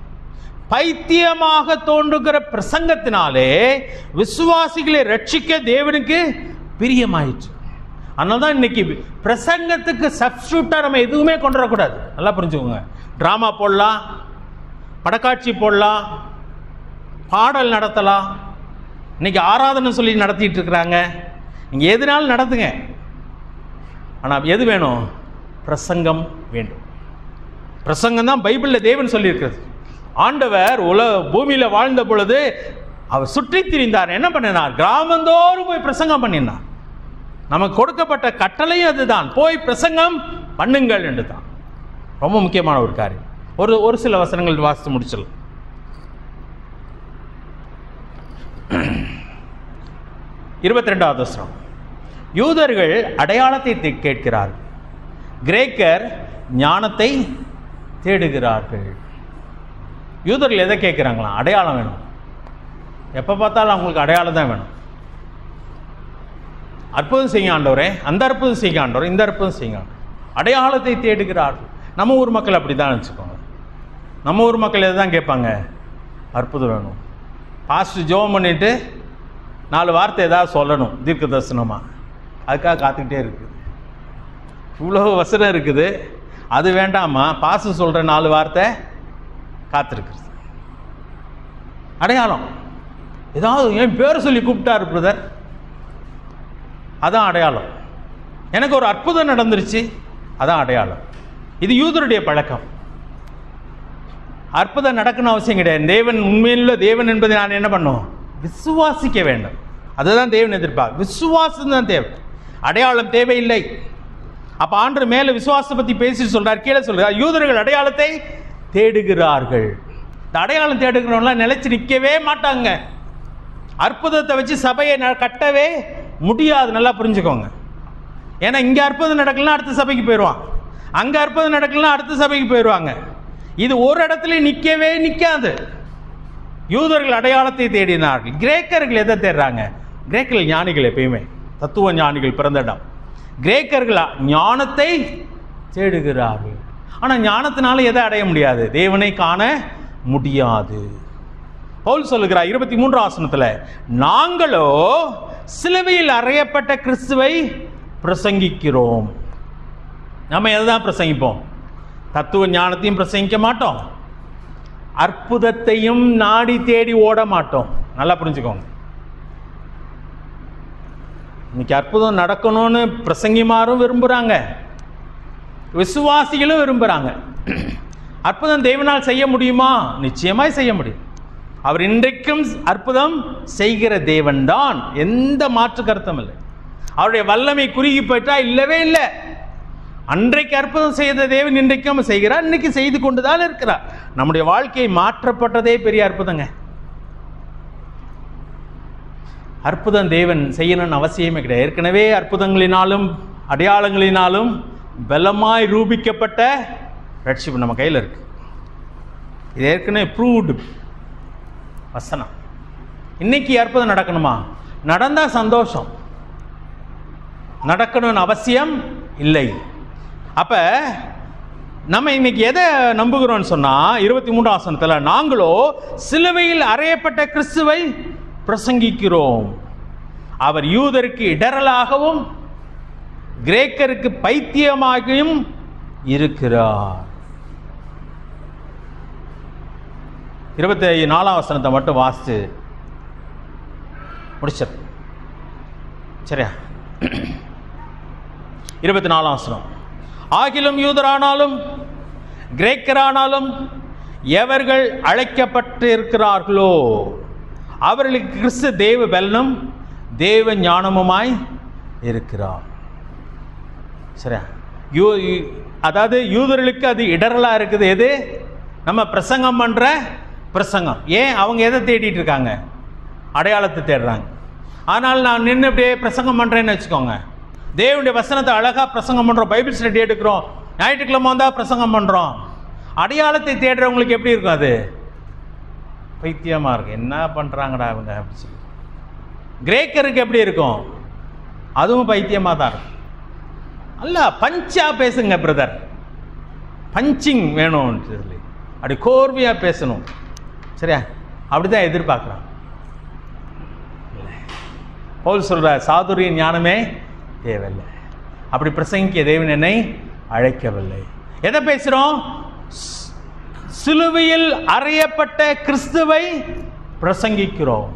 Speaker 2: பைத்தியமாக தோன்றுகிற பிரசங்கத்தினாலே விசுவாசிகளை ரட்சிக்க தேவனுக்கு பிரியமாயிற்று அதனால தான் இன்னைக்கு பிரசங்கத்துக்கு சப்ஸ்டியூட்டாக நம்ம எதுவுமே கொண்டு வரக்கூடாது நல்லா புரிஞ்சுக்கோங்க ட்ராமா போடலாம் படக்காட்சி போடலாம் பாடல் நடத்தலாம் இன்னைக்கு ஆராதனை சொல்லி நடத்திட்டு இருக்கிறாங்க நீங்கள் எதுனாலும் நடத்துங்க ஆனால் எது வேணும் பிரசங்கம் வேண்டும் பிரசங்கம் தான் பைபிளில் தேவன் சொல்லியிருக்கிறது ஆண்டவர் உல பூமியில் வாழ்ந்த பொழுது அவர் சுற்றி திரிந்தார் என்ன பண்ணினார் கிராமந்தோறும் போய் பிரசங்கம் பண்ணினார் நமக்கு கொடுக்கப்பட்ட கட்டளையும் அதுதான் போய் பிரசங்கம் பண்ணுங்கள் என்று தான் ரொம்ப முக்கியமான ஒரு காரியம் ஒரு ஒரு சில வசனங்கள் வாசித்து முடிச்சிடலாம் இருபத்தி ரெண்டாவது வசனம் யூதர்கள் அடையாளத்தை தே- கேட்கிறார்கள் கிரேக்கர் ஞானத்தை தேடுகிறார்கள் யூதர்கள் எதை கேட்குறாங்களா அடையாளம் வேணும் எப்போ பார்த்தாலும் அவங்களுக்கு அடையாளம் தான் வேணும் அற்புதம் செய்யுங்க ஆண்டவரே அந்த அற்புதம் செய்யுங்க ஆண்டவரே இந்த அற்புதம் செய்யுங்க ஆண்டவரே. அடையாளத்தை தேடுகிறார்கள் நம்ம ஊர் மக்கள் அப்படி தான் நினச்சிக்கோங்க நம்ம ஊர் மக்கள் எதை தான் கேட்பாங்க அற்புதம் வேணும் பாஸ்ட் ஜோம் பண்ணிட்டு நாலு வார்த்தை ஏதாவது சொல்லணும் தீர்க்க தரிசனமாக அதுக்காக காத்துக்கிட்டே இருக்குது இவ்வளோ வசனம் இருக்குது அது வேண்டாமா பாச சொல்கிற நாலு வார்த்தை காத்திருக்கிறது அடையாளம் ஏதாவது என் பேரை சொல்லி கூப்பிட்டாரு பிரதர் அதான் அடையாளம் எனக்கு ஒரு அற்புதம் நடந்துருச்சு அதான் அடையாளம் இது யூதருடைய பழக்கம் அற்புதம் நடக்கணும் அவசியம் கிடையாது தேவன் உண்மையிலுள்ள தேவன் என்பதை நான் என்ன பண்ணும் விசுவாசிக்க வேண்டும் அதுதான் தேவன் எதிர்ப்பார் விசுவாசம் தான் தேவை அடையாளம் தேவையில்லை அப்ப ஆண்டு மேல விசுவாசத்தை பத்தி பேசி சொல்றார் கீழே சொல்றார் யூதர்கள் அடையாளத்தை தேடுகிறார்கள் இந்த அடையாளம் தேடுகிறவங்களாம் நிலைச்சு நிற்கவே மாட்டாங்க அற்புதத்தை வச்சு சபையை ந- கட்டவே முடியாது நல்லா புரிஞ்சுக்கோங்க ஏன்னா இங்க அற்புதம் நடக்கலன்னா அடுத்த சபைக்கு போயிடுவான் அங்க அற்புதம் நடக்கலன்னா அடுத்த சபைக்கு போயிடுவாங்க இது ஒரு இடத்துல நிற்கவே நிற்காது யூதர்கள் அடையாளத்தை தேடினார்கள் கிரேக்கர்கள் எதை தேடுறாங்க கிரேக்கர்கள் ஞானிகள் எப்பயுமே தத்துவ ஞானிகள் பிறந்த இடம் கிரேக்கர்கள் ஞானத்தை தேடுகிறார்கள் ஆனால் ஞானத்தினால எதை அடைய முடியாது தேவனை காண முடியாது பவுல் சொல்லுகிறார் இருபத்தி மூன்று ஆசனத்துல நாங்களோ சிலுவையில் அறையப்பட்ட கிறிஸ்துவை பிரசங்கிக்கிறோம் நம்ம எதை தான் பிரசங்கிப்போம் தத்துவ ஞானத்தையும் பிரசங்கிக்க மாட்டோம் அற்புதத்தையும் நாடி தேடி ஓட மாட்டோம் நல்லா புரிஞ்சுக்கோங்க இன்னைக்கு அற்புதம் நடக்கணும்னு பிரசங்கிமாரும் விரும்புகிறாங்க விசுவாசிகளும் விரும்புகிறாங்க அற்புதம் தேவனால் செய்ய முடியுமா நிச்சயமாய் செய்ய முடியும் அவர் இன்றைக்கும் அற்புதம் செய்கிற தேவன்தான் எந்த மாற்று கருத்தும் இல்லை அவருடைய வல்லமை குறுகி போயிட்டா இல்லவே இல்லை அன்றைக்கு அற்புதம் செய்த தேவன் இன்றைக்கும் செய்கிறார் இன்னைக்கு செய்து கொண்டுதான் இருக்கிறார் நம்முடைய வாழ்க்கை மாற்றப்பட்டதே பெரிய அற்புதங்க அற்புதம் தேவன் செய்யணும்னு அவசியமே கிடையாது ஏற்கனவே அற்புதங்களினாலும் அடையாளங்களினாலும் பலமாய் ரூபிக்கப்பட்ட ரட்சிப்பு நம்ம கையில் இருக்கு இது ஏற்கனவே ப்ரூவ்டு வசனம் இன்னைக்கு அற்புதம் நடக்கணுமா நடந்தா சந்தோஷம் நடக்கணும்னு அவசியம் இல்லை அப்ப நம்ம இன்னைக்கு எதை நம்புகிறோம்னு சொன்னா இருபத்தி மூன்று ஆசனத்துல நாங்களோ சிலுவையில் அறையப்பட்ட கிறிஸ்துவை பிரசங்கிக்கிறோம் அவர் யூதருக்கு இடரலாகவும் கிரேக்கருக்கு பைத்தியமாகியும் இருக்கிறார் இருபத்தி நாலாம் வசனத்தை மட்டும் வாசித்து முடிச்சிரு சரியா இருபத்தி நாலாம் வசனம் ஆகிலும் யூதரானாலும் கிரேக்கரானாலும் எவர்கள் அழைக்கப்பட்டு இருக்கிறார்களோ அவர்களுக்கு கிறிஸ்து தேவ பலனும் தேவ ஞானமுமாய் இருக்கிறார் சரியா யூ யூ- அதாவது யூதர்களுக்கு அது இடரலா இருக்குது எது நம்ம பிரசங்கம் பண்ற பிரசங்கம் ஏன் அவங்க எதை தேடிட்டு இருக்காங்க அடையாளத்தை தேடுறாங்க ஆனால் நான் நின்று அப்படியே பிரசங்கம் பண்றேன்னு வச்சுக்கோங்க தேவனுடைய வசனத்தை அழகா பிரசங்கம் பண்றோம் பைபிள் ஸ்டடி எடுக்கிறோம் ஞாயிற்றுக்கிழமை வந்தா பிரசங்கம் பண்றோம் அடையாளத்தை தேடுறவங்களுக்கு எப்படி இருக்கும் அது பைத்தியமா இருக்கு என்ன பண்றாங்கடா அவங்க அப்படி சொல்லி கிரேக்கருக்கு எப்படி இருக்கும் அதுவும் பைத்தியமா தான் இருக்கும் அல்ல பஞ்சா பேசுங்க பிரதர் பஞ்சிங் வேணும்னு சொல்லி அப்படி கோர்வையா பேசணும் சரியா அப்படிதான் எதிர்பார்க்குறான் பவுல் சொல்ற சாதுரிய ஞானமே தேவையில்லை அப்படி பிரசங்கிக்க தேவன் என்னை அழைக்கவில்லை எதை பேசுறோம் ஸ்- சிலுவையில் அறையப்பட்ட கிறிஸ்துவை பிரசங்கிக்கிறோம்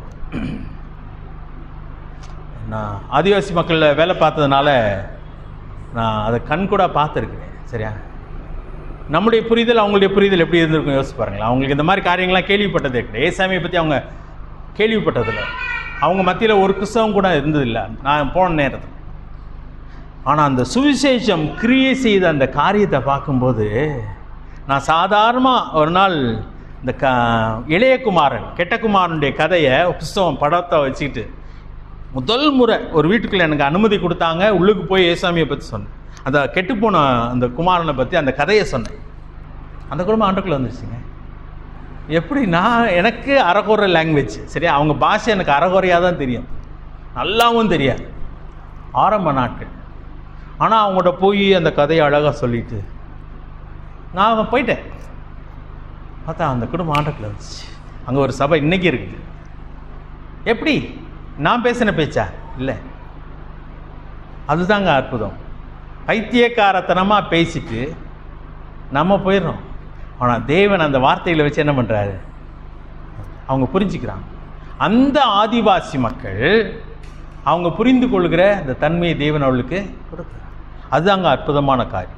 Speaker 2: நான் ஆதிவாசி மக்களில் வேலை பார்த்ததுனால நான் அதை கண் கூட பார்த்துருக்கிறேன் சரியா நம்முடைய புரிதல் அவங்களுடைய புரிதல் எப்படி இருந்திருக்கும் யோசிச்சு பாருங்களேன் அவங்களுக்கு இந்த மாதிரி காரியங்கள்லாம் கேள்விப்பட்டதே கிடையாது ஏசாமியை பற்றி அவங்க கேள்விப்பட்டதில்லை அவங்க மத்தியில் ஒரு கிறிஸ்தவம் கூட இருந்ததில்லை நான் போன நேரத்தில் ஆனால் அந்த சுவிசேஷம் கிரியை செய்த அந்த காரியத்தை பார்க்கும்போது நான் சாதாரணமாக ஒரு நாள் இந்த க இளையகுமாரன் கெட்டகுமாரனுடைய கதையை புஸ்தகம் படத்தை வச்சுக்கிட்டு முதல் முறை ஒரு வீட்டுக்குள்ள எனக்கு அனுமதி கொடுத்தாங்க உள்ளுக்கு போய் ஏசாமியை பற்றி சொன்னேன் அந்த கெட்டுப்போன அந்த குமாரனை பற்றி அந்த கதையை சொன்னேன் அந்த குடும்பம் ஆண்டுக்குள்ளே வந்துருச்சுங்க எப்படி நான் எனக்கு அறகுறை லாங்குவேஜ் சரியா அவங்க பாஷை எனக்கு அறகுறையாக தான் தெரியும் நல்லாவும் தெரியாது ஆரம்ப நாட்கள் ஆனால் அவங்கள்ட்ட போய் அந்த கதையை அழகாக சொல்லிட்டு நான் போயிட்டேன் பார்த்தா அந்த குடும்பம் ஆண்டுக்குள்ளே வந்துச்சு அங்கே ஒரு சபை இன்னைக்கு இருக்குது எப்படி நான் பேசின பேச்சா இல்லை அதுதாங்க அற்புதம் பைத்தியக்காரத்தனமாக பேசிட்டு நம்ம போயிடுறோம் ஆனால் தேவன் அந்த வார்த்தைகளை வச்சு என்ன பண்ணுறாரு அவங்க புரிஞ்சுக்கிறாங்க அந்த ஆதிவாசி மக்கள் அவங்க புரிந்து கொள்கிற அந்த தன்மையை தேவன் அவளுக்கு கொடுக்குறார் அதுதாங்க அற்புதமான காரியம்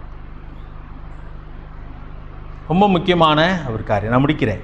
Speaker 2: ரொம்ப முக்கியமான ஒரு காரியம் நான் முடிக்கிறேன்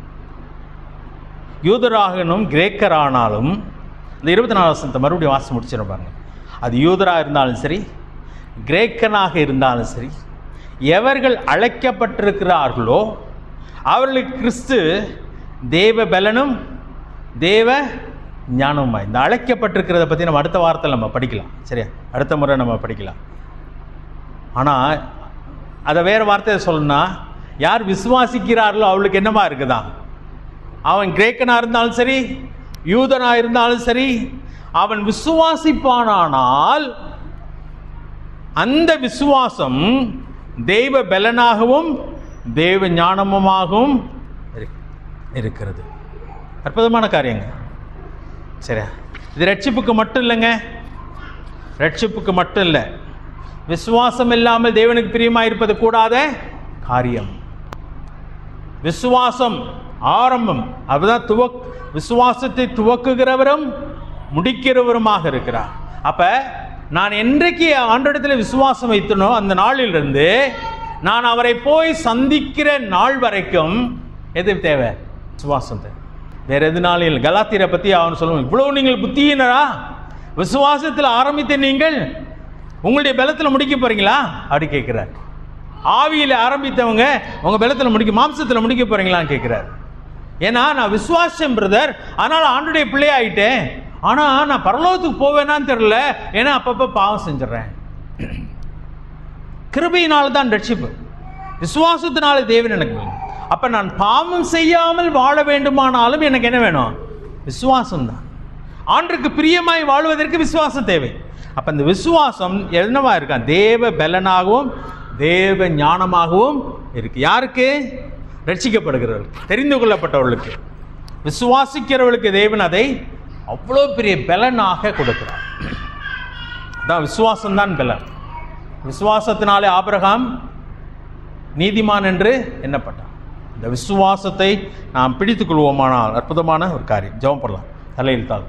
Speaker 2: யூதராகனும் கிரேக்கரானாலும் இந்த இருபத்தி நாலு வருஷத்தை மறுபடியும் வாசம் முடிச்சிடும் பாருங்க அது யூதராக இருந்தாலும் சரி கிரேக்கனாக இருந்தாலும் சரி எவர்கள் அழைக்கப்பட்டிருக்கிறார்களோ அவர்களுக்கு கிறிஸ்து தேவ பலனும் தேவ ஞானமுமா இந்த அழைக்கப்பட்டிருக்கிறத பற்றி நம்ம அடுத்த வாரத்தில் நம்ம படிக்கலாம் சரியா அடுத்த முறை நம்ம படிக்கலாம் ஆனால் அதை வேறு வார்த்தையை சொல்லணும்னா யார் விசுவாசிக்கிறார்களோ அவளுக்கு என்னமா இருக்குதான் அவன் கிரேக்கனாக இருந்தாலும் சரி யூதனாக இருந்தாலும் சரி அவன் விசுவாசிப்பானானால் அந்த விசுவாசம் தெய்வ பலனாகவும் தெய்வ ஞானமுமாகவும் இரு- இருக்கிறது அற்புதமான காரியங்க சரியா இது ரட்சிப்புக்கு மட்டும் இல்லைங்க ரட்சிப்புக்கு மட்டும் இல்லை விசுவாசம் இல்லாமல் தேவனுக்கு பிரியமாக இருப்பது கூடாத காரியம் விசுவாசம் ஆரம்பம் அதுதான் துவக் விசுவாசத்தை துவக்குகிறவரும் முடிக்கிறவருமாக இருக்கிறார் அப்ப நான் என்றைக்கு ஆண்டோடத்தில் விசுவாசம் வைத்தனோ அந்த நாளிலிருந்து நான் அவரை போய் சந்திக்கிற நாள் வரைக்கும் எது தேவை விசுவாசம் தேவை வேற எதுனாலும் இல்லை கலாத்தியரை பத்தி அவன் சொல்லுவான் இவ்வளவு நீங்கள் புத்தியினரா விசுவாசத்தில் ஆரம்பித்த நீங்கள் உங்களுடைய பலத்தில் முடிக்க போறீங்களா அப்படி கேட்குறார் ஆவியில் ஆரம்பித்தவங்க உங்க பலத்தில் முடிக்க மாம்சத்தில் முடிக்க போறீங்களான்னு கேட்குறாரு ஏன்னா நான் விசுவாசம் பிரதர் அதனால ஆண்டுடைய பிள்ளை ஆயிட்டேன் ஆனா நான் பரலோகத்துக்கு போவேனான்னு தெரியல ஏன்னா அப்பப்போ பாவம் செஞ்சிடறேன் கிருபையினால தான் ரட்சிப்பு விசுவாசத்தினால தேவன் எனக்கு வேணும் அப்ப நான் பாவம் செய்யாமல் வாழ வேண்டுமானாலும் எனக்கு என்ன வேணும் விசுவாசம் தான் ஆண்டுக்கு பிரியமாய் வாழ்வதற்கு விசுவாசம் தேவை அப்ப இந்த விசுவாசம் என்னவா இருக்கா தேவ பலனாகவும் தேவ ஞானமாகவும் இருக்கு யாருக்கு ரட்சிக்கப்படுகிறவர்களுக்கு தெரிந்து கொள்ளப்பட்டவர்களுக்கு விசுவாசிக்கிறவர்களுக்கு தேவன் அதை அவ்வளோ பெரிய பலனாக கொடுக்கிறார் அதான் விசுவாசம் தான் பலன் விசுவாசத்தினாலே ஆபிரகாம் நீதிமான் என்று எண்ணப்பட்டான் இந்த விசுவாசத்தை நாம் பிடித்துக் கொள்வோமானால் அற்புதமான ஒரு காரியம் ஜெபம் பண்ணலாம் தலையில் தாள்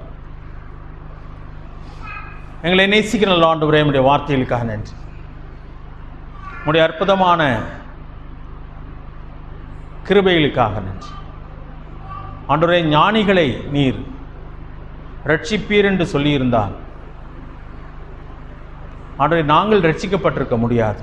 Speaker 2: எங்களை நேசிக்கிற நல்ல ஆண்டவரே உடைய வார்த்தைகளுக்காக நன்றி உடைய அற்புதமான கிருபைகளுக்காக நன்றி ஆண்டவரே ஞானிகளை நீர் ரட்சிப்பீர் என்று சொல்லியிருந்தால் ஆண்டவரே நாங்கள் ரட்சிக்கப்பட்டிருக்க முடியாது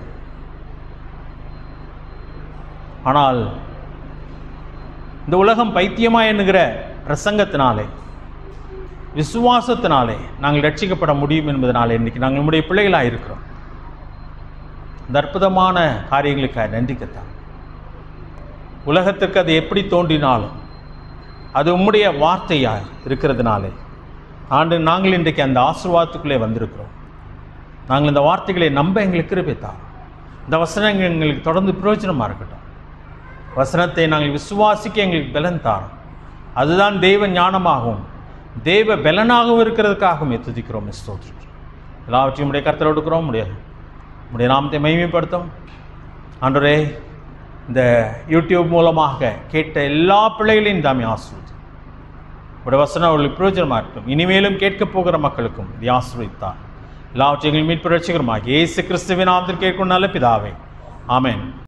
Speaker 2: ஆனால் இந்த உலகம் பைத்தியமா என்கிற பிரசங்கத்தினாலே விசுவாசத்தினாலே நாங்கள் ரட்சிக்கப்பட முடியும் என்பதனாலே இன்னைக்கு நாங்கள் நம்முடைய பிள்ளைகளாக இருக்கிறோம் இந்த அற்புதமான காரியங்களுக்காக நன்றி கத்தான் உலகத்திற்கு அது எப்படி தோன்றினாலும் அது உம்முடைய வார்த்தையாக இருக்கிறதுனாலே ஆண்டு நாங்கள் இன்றைக்கு அந்த ஆசீர்வாதத்துக்குள்ளே வந்திருக்கிறோம் நாங்கள் இந்த வார்த்தைகளை நம்ப எங்களுக்கு கிருபித்தார் இந்த வசனங்கள் எங்களுக்கு தொடர்ந்து பிரயோஜனமாக இருக்கட்டும் வசனத்தை நாங்கள் விசுவாசிக்க எங்களுக்கு பலன் தாரும் அதுதான் தெய்வ ஞானமாகவும் தெய்வ பலனாகவும் இருக்கிறதுக்காகவும் துதிக்கிறோம் ஸ்தோத்திரம் எல்லாவற்றையும் உடைய கருத்தில் எடுக்கிறோம் முடியாது உடைய நாமத்தை மகிமைப்படுத்தும் ஆண்டவரே இந்த யூடியூப் மூலமாக கேட்ட எல்லா பிள்ளைகளையும் தாமே ஆசிர்வதி உடைய வசனம் அவர்களுக்கு பிரயோஜனமாக இருக்கும் இனிமேலும் கேட்கப் போகிற மக்களுக்கும் இது ஆசிர்வதித்தார் எல்லாவற்றையும் மீட்பு ரட்சிகரமாக இயேசு கிறிஸ்துவின் நாமத்தில் கேட்கும் நல்ல பிதாவே ஆமென்